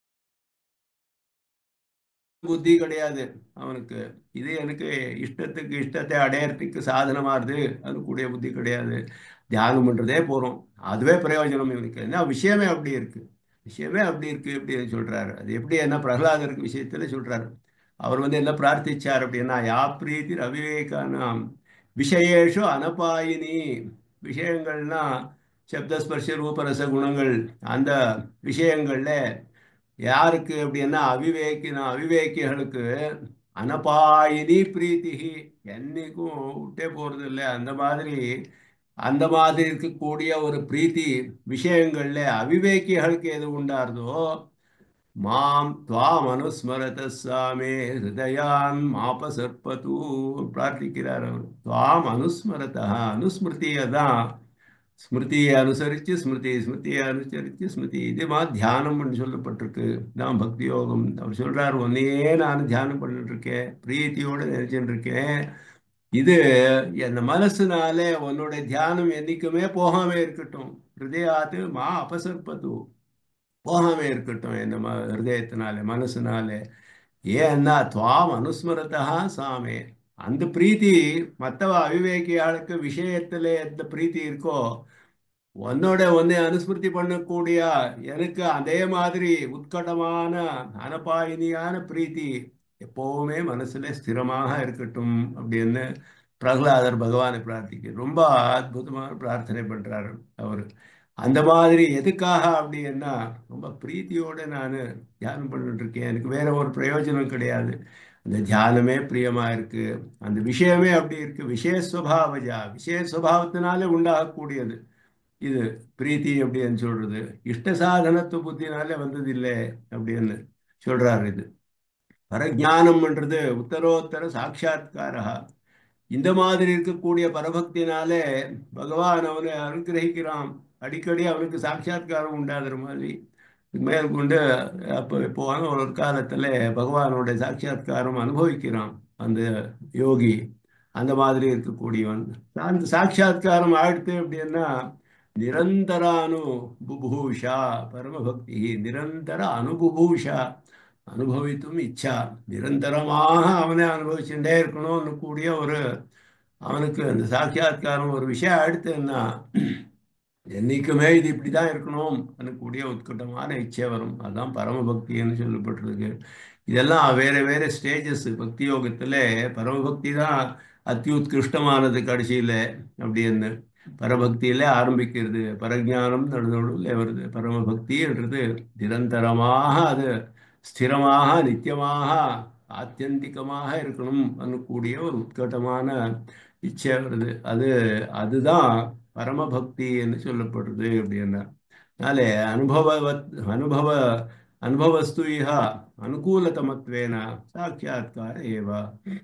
புத்தி கிடையாது அவனுக்கு இது எனக்கு இஷ்டத்துக்கு இஷ்டத்தை அடையறதுக்கு சாதனமாறுது அது கூடிய புத்தி கிடையாது தியானம் பண்றதே போறோம் அதுவே பிரயோஜனம் இவனுக்கு என்ன விஷயமே அப்படி இருக்கு விஷயமே அப்படி இருக்கு அப்படின்னு சொல்றாரு அது எப்படி என்ன பிரகலாதருக்கு விஷயத்துல சொல்றாரு அவர் வந்து என்ன பிரார்த்திச்சார் அப்படின்னா யா பிரீத்தி அவிவேகானாம் விஷயேஷு அனபாயினி விஷயங்கள்னா சப்தஸ்பர்ஷ ரூபரச குணங்கள் அந்த விஷயங்கள்ல யாருக்கு அப்படின்னா அவிவேக்கினா அவிவேக்கிகளுக்கு அனபாயினி பிரீத்திகி என்னைக்கும் விட்டே போறது இல்லை அந்த மாதிரி அந்த மாதிரி இருக்கக்கூடிய ஒரு பிரீத்தி விஷயங்கள்ல அவிவேக்கிகளுக்கு எது உண்டாருதோ மாம் துவாம் அனுஸ்மரத சாமே ஹிருதயான் மாபசற்பது பிரார்த்திக்கிறார் அவர் துவாம் அனுஸ்மரதா அனுஸ்மிருதியை தான் ஸ்மிருதியை அனுசரித்து ஸ்மிருதி ஸ்மிருதியை அனுசரித்து ஸ்மிருதி இது மாதிரி தியானம் பண்ணி சொல்லப்பட்டிருக்கு தான் பக்தி யோகம் அவர் சொல்றார் ஒன்னையே நான் தியானம் பண்ணிட்டு இருக்கேன் பிரீத்தியோட நினைச்சுட்டு இருக்கேன் இது அந்த மனசுனால உன்னோட தியானம் என்னைக்குமே போகாம இருக்கட்டும் ஹிருதயாத்து மா அபசற்பது போகாம இருக்கட்டும் என்ன ம ஹிருதயத்தினால மனசுனால ஏன்னா துவாம் அனுஸ்மரதா சாமே அந்த பிரீத்தி மற்றவ அவிவேகியாளுக்கு விஷயத்துல எந்த பிரீத்தி இருக்கோ உன்னோட ஒன்னை அனுஸ்மிருதி பண்ணக்கூடிய எனக்கு அதே மாதிரி உட்கட்டமான அனபாயினியான பிரீத்தி எப்பவுமே மனசுல ஸ்திரமாக இருக்கட்டும் அப்படின்னு பிரகலாதர் பகவானை பிரார்த்திக்க ரொம்ப அற்புதமான பிரார்த்தனை பண்றாரு அவரு அந்த மாதிரி எதுக்காக அப்படின்னா ரொம்ப பிரீத்தியோட நான் தியானம் பண்ணிட்டு இருக்கேன் எனக்கு வேற ஒரு பிரயோஜனம் கிடையாது அந்த தியானமே பிரியமா இருக்கு அந்த விஷயமே அப்படி இருக்கு விஷயஸ்வபாவஜா விஷயஸ்வபாவத்தினாலே உண்டாகக்கூடியது இது பிரீத்தி அப்படின்னு சொல்றது இஷ்ட சாதனத்து புத்தினாலே வந்தது இல்லை அப்படின்னு சொல்றாரு இது பரஜானம்ன்றது உத்தரோத்தர சாட்சா்காரா இந்த மாதிரி இருக்கக்கூடிய பரபக்தினாலே பகவான் அவனை அனுகிரகிக்கிறான் அடிக்கடி அவனுக்கு சாட்சா்காரம் உண்டாகிற மாதிரி மேற்கொண்டு அப்போ போன ஒரு காலத்தில் பகவானோட சாட்சா்காரம் அனுபவிக்கிறான் அந்த யோகி அந்த மாதிரி இருக்கக்கூடியவன் அந்த சாட்சா்காரம் ஆயிடுத்து அப்படின்னா நிரந்தர அனுபுபூஷா பரமபக்தி நிரந்தர அனுபுபூஷா அனுபவித்தும் இச்சா நிரந்தரமாக அவனை அனுபவிச்சுட்டே இருக்கணும்னு கூடிய ஒரு அவனுக்கு அந்த சாட்சா்காரம் ஒரு விஷயம் ஆயிடுத்துன்னா என்னைக்குமே இது இப்படி தான் இருக்கணும் கூடிய உத்கட்டமான இச்சை வரும் அதுதான் பரமபக்தின்னு சொல்லப்பட்டிருக்கு இதெல்லாம் வேற வேற ஸ்டேஜஸ் பக்தி யோகத்தில் பரமபக்தி தான் அத்தியுத்கிருஷ்டமானது கடைசியில் அப்படின்னு பரபக்தியில ஆரம்பிக்கிறது பரஜானம் நடுநடுவில் வருது பரமபக்தின்றது நிரந்தரமாக அது ஸ்திரமாக நித்தியமாக ஆத்தியந்திகமாக இருக்கணும் அன்னக்கூடிய ஒரு உத்கட்டமான இச்சை வருது அது அதுதான் பரமபக்தி என்று சொல்லப்படுறது அப்படின்னா அதனால அனுபவ அனுபவ அனுபவஸ்து இஹ அனுகூலதமத்வேன சாட்சாத்கார ஏவா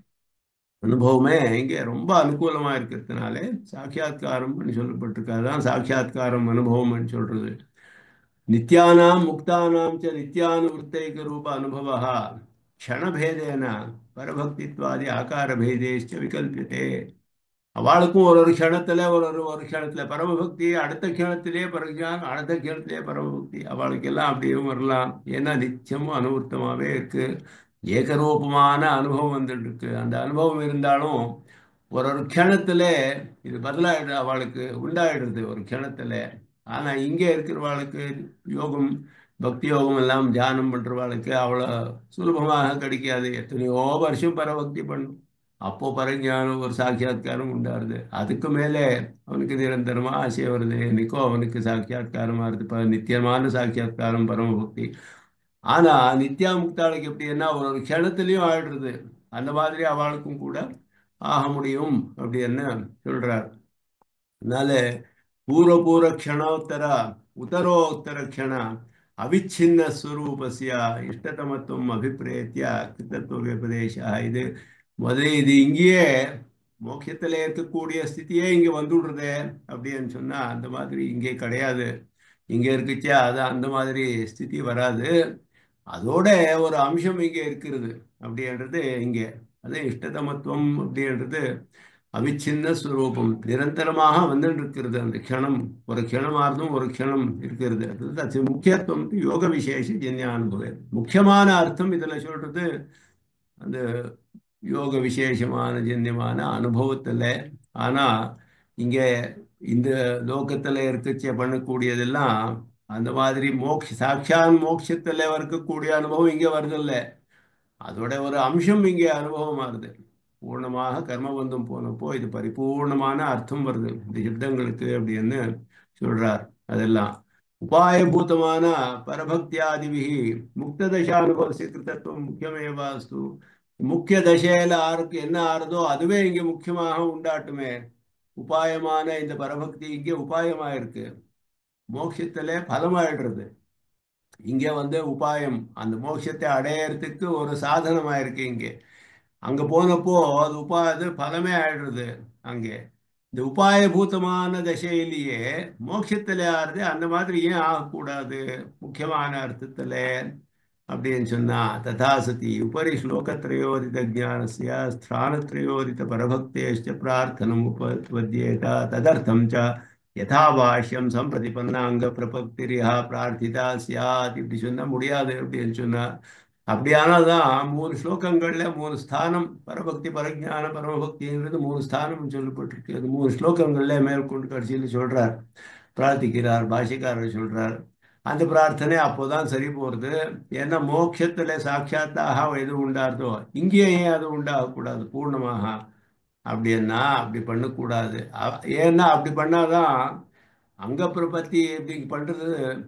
அனுபவமே இங்கே ரொம்ப அனுகூலமா இருக்கிறதுனால சாட்சாத்காரம் பண்ணி சொல்லப்பட்டிருக்கு அதுதான் சாட்சாத்காரம் அனுபவம்னு சொல்றது நித்யானாம் முக்தானாம் ச நித்யானுவృத்தைக ரூப அனுபவ க்ஷணபேதேன பரபக்தித்வாதி ஆகாரபேதேஷ்ட விகல்பியதே அவளுக்கும் ஒரு ஒரு க்ஷணத்துல ஒரு ஒரு ஒரு க்ஷணத்துல பரமபக்தி அடுத்த க்ஷணத்திலே பரஜான் அடுத்த க்ஷணத்திலே பரமபக்தி அவளுக்கெல்லாம் அப்படியும் வரலாம் ஏன்னா நிச்சயமும் அனுவர்த்தமாகவே இருக்கு ஏகரூபமான அனுபவம் வந்துட்டு இருக்கு அந்த அனுபவம் இருந்தாலும் ஒரு ஒரு க்ஷணத்துல இது பதிலாயிடுது அவளுக்கு உண்டாயிடுறது ஒரு க்ஷணத்துல ஆனா இங்கே இருக்கிறவாளுக்கு யோகம் பக்தி யோகம் எல்லாம் தியானம் பண்றவாளுக்கு அவ்வளோ சுலபமாக கிடைக்காது எத்தனையோ வருஷம் பரபக்தி பண்ணும் அப்போ பரஞானம் ஒரு சாட்சா்காரம் உண்டாருது அதுக்கு மேலே அவனுக்கு நிரந்தரமா ஆசை வருது என்னைக்கோ அவனுக்கு சாட்சா்காரமா இருக்கு இப்போ நித்தியமான சாட்சா்காரம் பரமபக்தி ஆனா நித்யா முக்தாளுக்கு எப்படின்னா ஒரு ஒரு க்ஷணத்துலயும் ஆயிடுறது அந்த மாதிரி அவளுக்கும் கூட ஆக முடியும் அப்படின்னு சொல்றார் அதனால பூர்வ பூர்வ க்ஷணோத்தர உத்தரோத்தர க்ஷண அவிச்சின்ன ஸ்வரூபஸ்ய இஷ்டதமத்துவம் அபிப்பிரேத்திய கிருத்தத்துவ விபதேசா இது முதல்ல இது இங்கேயே மோட்சத்தில் இருக்கக்கூடிய ஸ்திதியே இங்கே வந்துடுறதே அப்படின்னு சொன்னால் அந்த மாதிரி இங்கே கிடையாது இங்கே இருக்குச்சே அது அந்த மாதிரி ஸ்திதி வராது அதோட ஒரு அம்சம் இங்கே இருக்கிறது அப்படின்றது இங்கே அது இஷ்டதமத்துவம் அப்படின்றது அவிச்சின்ன ஸ்வரூபம் நிரந்தரமாக வந்துட்டு இருக்கிறது அந்த க்ஷணம் ஒரு க்ஷணமார்த்தம் ஒரு க்ஷணம் இருக்கிறது அது முக்கியத்துவம் யோக விசேஷ ஜன்யானுபவம் முக்கியமான அர்த்தம் இதில் சொல்றது அந்த யோக விசேஷமான ஜன்யமான அனுபவத்தில் ஆனால் இங்கே இந்த லோகத்தில் இருக்கச்சே பண்ணக்கூடியதெல்லாம் அந்த மாதிரி மோக்ஷ சாட்சான் மோட்சத்தில் இருக்கக்கூடிய அனுபவம் இங்கே வருதில்ல அதோட ஒரு அம்சம் இங்கே அனுபவம் ஆகுது பூர்ணமாக கர்மபந்தம் போனப்போ இது பரிபூர்ணமான அர்த்தம் வருது இந்த யுத்தங்களுக்கு அப்படின்னு சொல்றார் அதெல்லாம் உபாயபூதமான பரபக்தியாதிபிகி முக்த தசானுபவசி கிருத்தத்துவம் முக்கியமேவாஸ்து முக்கிய தசையில ஆருக்கு என்ன ஆறுதோ அதுவே இங்க முக்கியமாக உண்டாட்டுமே உபாயமான இந்த பரபக்தி இங்கே உபாயமா இருக்கு மோட்சத்துல பலமாயிடுறது இங்க வந்து உபாயம் அந்த மோட்சத்தை அடையறதுக்கு ஒரு சாதனமா இருக்கு இங்கே அங்க போனப்போ அது உபா அது பலமே ஆயிடுறது அங்கே இந்த உபாயபூதமான தசையிலேயே மோட்சத்துல ஆறுது அந்த மாதிரி ஏன் ஆகக்கூடாது முக்கியமான அர்த்தத்துல அப்படின்னு சொன்னா ததாசதி உபரி ஸ்லோகத்ரயோதித ஜானசிய ஸ்தானத்ரயோதித பரபக்தேஷ்ட பிரார்த்தனம் உபத்வத்யேதா ததர்த்தம் ச யதாபாஷ்யம் சம்பிரதிபன்னாங்க பிரபக்திரியா பிரார்த்திதா சியாத் இப்படி சொன்னா முடியாது அப்படின்னு சொன்னா அப்படியானால் தான் மூணு ஸ்லோகங்கள்ல மூணு ஸ்தானம் பரபக்தி பரஜான பரமபக்தின்றது மூணு ஸ்தானம் சொல்லப்பட்டிருக்கு அது மூணு ஸ்லோகங்கள்ல மேற்கொண்டு கடைசியில் சொல்றார் பிரார்த்திக்கிறார் பாஷிக்காரர் சொல்றார் அந்த பிரார்த்தனை அப்போதான் சரி போகிறது ஏன்னா மோட்சத்தில் சாட்சாத்தாக எது உண்டாருதோ இங்கேயே ஏன் அது உண்டாகக்கூடாது பூர்ணமாக அப்படின்னா அப்படி பண்ணக்கூடாது ஏன்னா அப்படி பண்ணாதான் அங்க பிரபத்தி இப்படி பண்ணுறது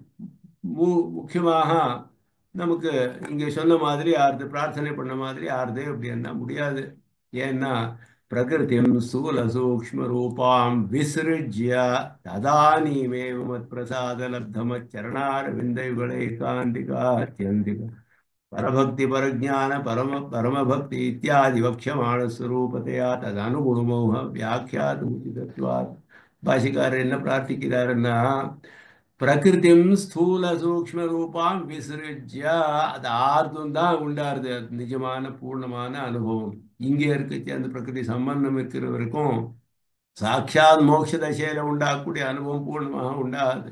மு முக்கியமாக நமக்கு இங்கே சொன்ன மாதிரி ஆறுது பிரார்த்தனை பண்ண மாதிரி ஆறுது அப்படின்னா முடியாது ஏன்னா பிரகிருதிம் ஸ்தூல சூக்ம ரூபாம் விசிருஜ்ய ததானீமேவ மத் பிரசாத லப்தம சரணாரவிந்த யுகலை காந்திகா அத்தியந்திக परभक्ति परज्ञान परम परमभक्ति इत्यादि वक्ष्यमाणस्वरूपतया तदनुगुणमोह व्याख्यातुचितत्वात् பாஷிக்காரர் என்ன பிரார்த்திக்கிறாருன்னா பிரகிருதிம் ஸ்தூல சூக்ம ரூபாம் விசிறிஜ்ய அது ஆர்த்தம் தான் உண்டாருது அது நிஜமான பூர்ணமான அனுபவம் இங்கே இருக்கச்சு அந்த பிரகிருதி சம்பந்தம் இருக்கிற வரைக்கும் சாட்சாத் மோட்ச தசையில உண்டாகக்கூடிய அனுபவம் பூர்ணமாக உண்டாகுது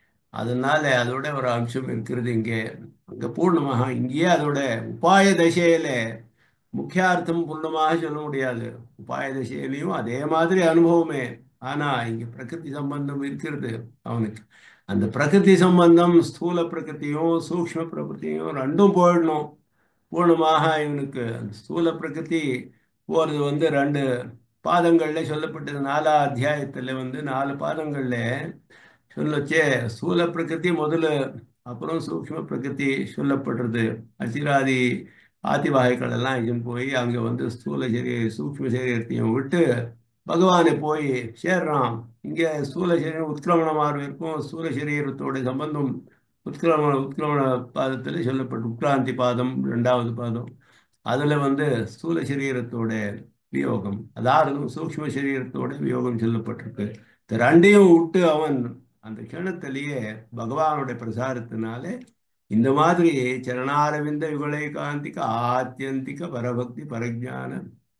அதனால அதோட ஒரு அம்சம் இருக்கிறது இங்கே அங்க பூர்ணமாக இங்கேயே அதோட உபாய தசையில முக்கியார்த்தம் பூர்ணமாக சொல்ல முடியாது உபாய தசையிலையும் அதே மாதிரி அனுபவமே ஆனா இங்க பிரகிருதி சம்பந்தம் இருக்கிறது அவனுக்கு அந்த பிரகிருதி சம்பந்தம் ஸ்தூல பிரகிருதியும் சூக்ம பிரகிருதியும் ரெண்டும் போயிடணும் பூர்ணமாக இவனுக்கு அந்த ஸ்தூல பிரகிருதி போறது வந்து ரெண்டு பாதங்கள்ல சொல்லப்பட்டது நாலா அத்தியாயத்துல வந்து நாலு பாதங்கள்ல சொல்லச்சே ஸ்தூல பிரகிருதி முதல்ல அப்புறம் சூக்ம பிரகிருதி சொல்லப்படுறது அசிராதி ஆதிவாய்கள் எல்லாம் இஜன் போய் அங்க வந்து ஸ்தூல சரீர சூக்ம சரீரத்தையும் விட்டு பகவானை போய் சேர்றான் இங்கே ஸ்தூல சரீரம் உத்கிரமணமாக இருக்கும் ஸ்தூல சரீரத்தோட சம்பந்தம் உத்கிரமண உத்கிரமண பாதத்தில் சொல்லப்பட்டு உட்கிராந்தி பாதம் ரெண்டாவது பாதம் அதுல வந்து ஸ்தூல சரீரத்தோட வியோகம் அதாவது சூக்ம சரீரத்தோட வியோகம் சொல்லப்பட்டிருக்கு இந்த ரெண்டையும் விட்டு அவன் அந்த க்ஷணத்திலேயே பகவானுடைய பிரசாரத்தினால இந்த மாதிரி சரணாரவிந்த யுகலை காந்திக ஆத்தியந்திக பரபக்தி பரஜான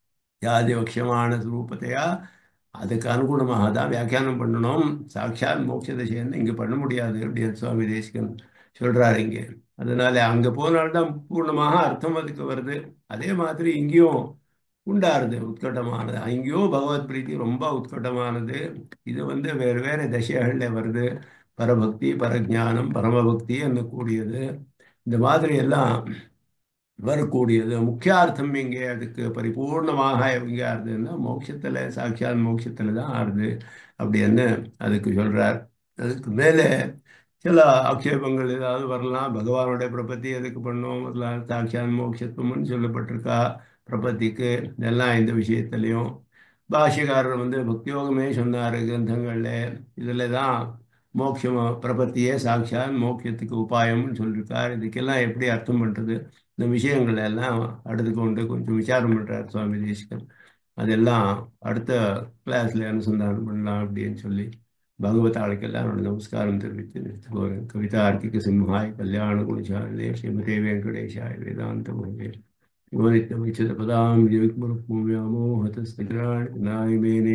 யாதி வக்ஷமான ரூபத்தையா அதுக்கு அனுகுணமாக தான் வியாக்கியானம் பண்ணணும் சாட்சாத் மோட்ச தசைன்னு இங்கே பண்ண முடியாது அப்படின்னு சுவாமி தேசிகன் சொல்றாரு இங்கே அதனால அங்கே போனால்தான் பூர்ணமாக அர்த்தம் அதுக்கு வருது அதே மாதிரி இங்கேயும் உண்டாருது உத்கட்டமானது அங்கேயும் பகவத் பிரீத்தி ரொம்ப உத்கட்டமானது இது வந்து வேறு வேறு தசைகளில் வருது பரபக்தி பரஜானம் பரமபக்தி கூடியது இந்த மாதிரி எல்லாம் வரக்கூடியது முக்கியார்த்தம் எங்கே அதுக்கு பரிபூர்ணமாக எங்கே ஆறுதுன்னா மோட்சத்தில் சாட்சாத் மோட்சத்தில் தான் ஆறுது அப்படின்னு அதுக்கு சொல்றார் அதுக்கு மேலே சில ஆக்ஷேபங்கள் ஏதாவது வரலாம் பகவானுடைய பிரபத்தி எதுக்கு பண்ணோம் வரலாம் சாட்சாத் மோட்சத்துவம்னு சொல்லப்பட்டிருக்கா பிரபத்திக்கு இதெல்லாம் இந்த விஷயத்துலையும் பாஷ்யக்காரர் வந்து பக்தியோகமே சொன்னார் கிரந்தங்களில் இதில் தான் மோட்சம் பிரபத்தியே சாட்சாத் மோட்சத்துக்கு உபாயம்னு சொல்லியிருக்கார் இதுக்கெல்லாம் எப்படி அர்த்தம் பண்ணுறது இந்த விஷயங்கள் எல்லாம் அடுத்துக்கொண்டு கொஞ்சம் விசாரம் பண்ணுறார் சுவாமி தேசிகன் அதெல்லாம் அடுத்த கிளாஸில் அனுசந்தானம் பண்ணலாம் அப்படின்னு சொல்லி பகவதாளுக்கெல்லாம் என்னோட நமஸ்காரம் தெரிவித்து நிறுத்துகிறேன் கவிதார்க்கிக சிம்ஹாய் கல்யாண குணசாலே ஸ்ரீமதே வெங்கடேஷாய வேதாந்த முருகே योनित्यमिच्छतपदां विवेक्मुरुभूम्यामोहतस्तिग्राणाय मेने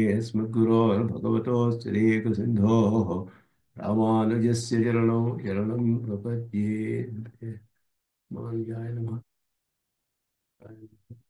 अस्मद्गुरोर्भगवतोऽस्तिरेकसिन्धोः रामानुजस्य चरणौ शरणं प्रपद्ये मान्याय नमः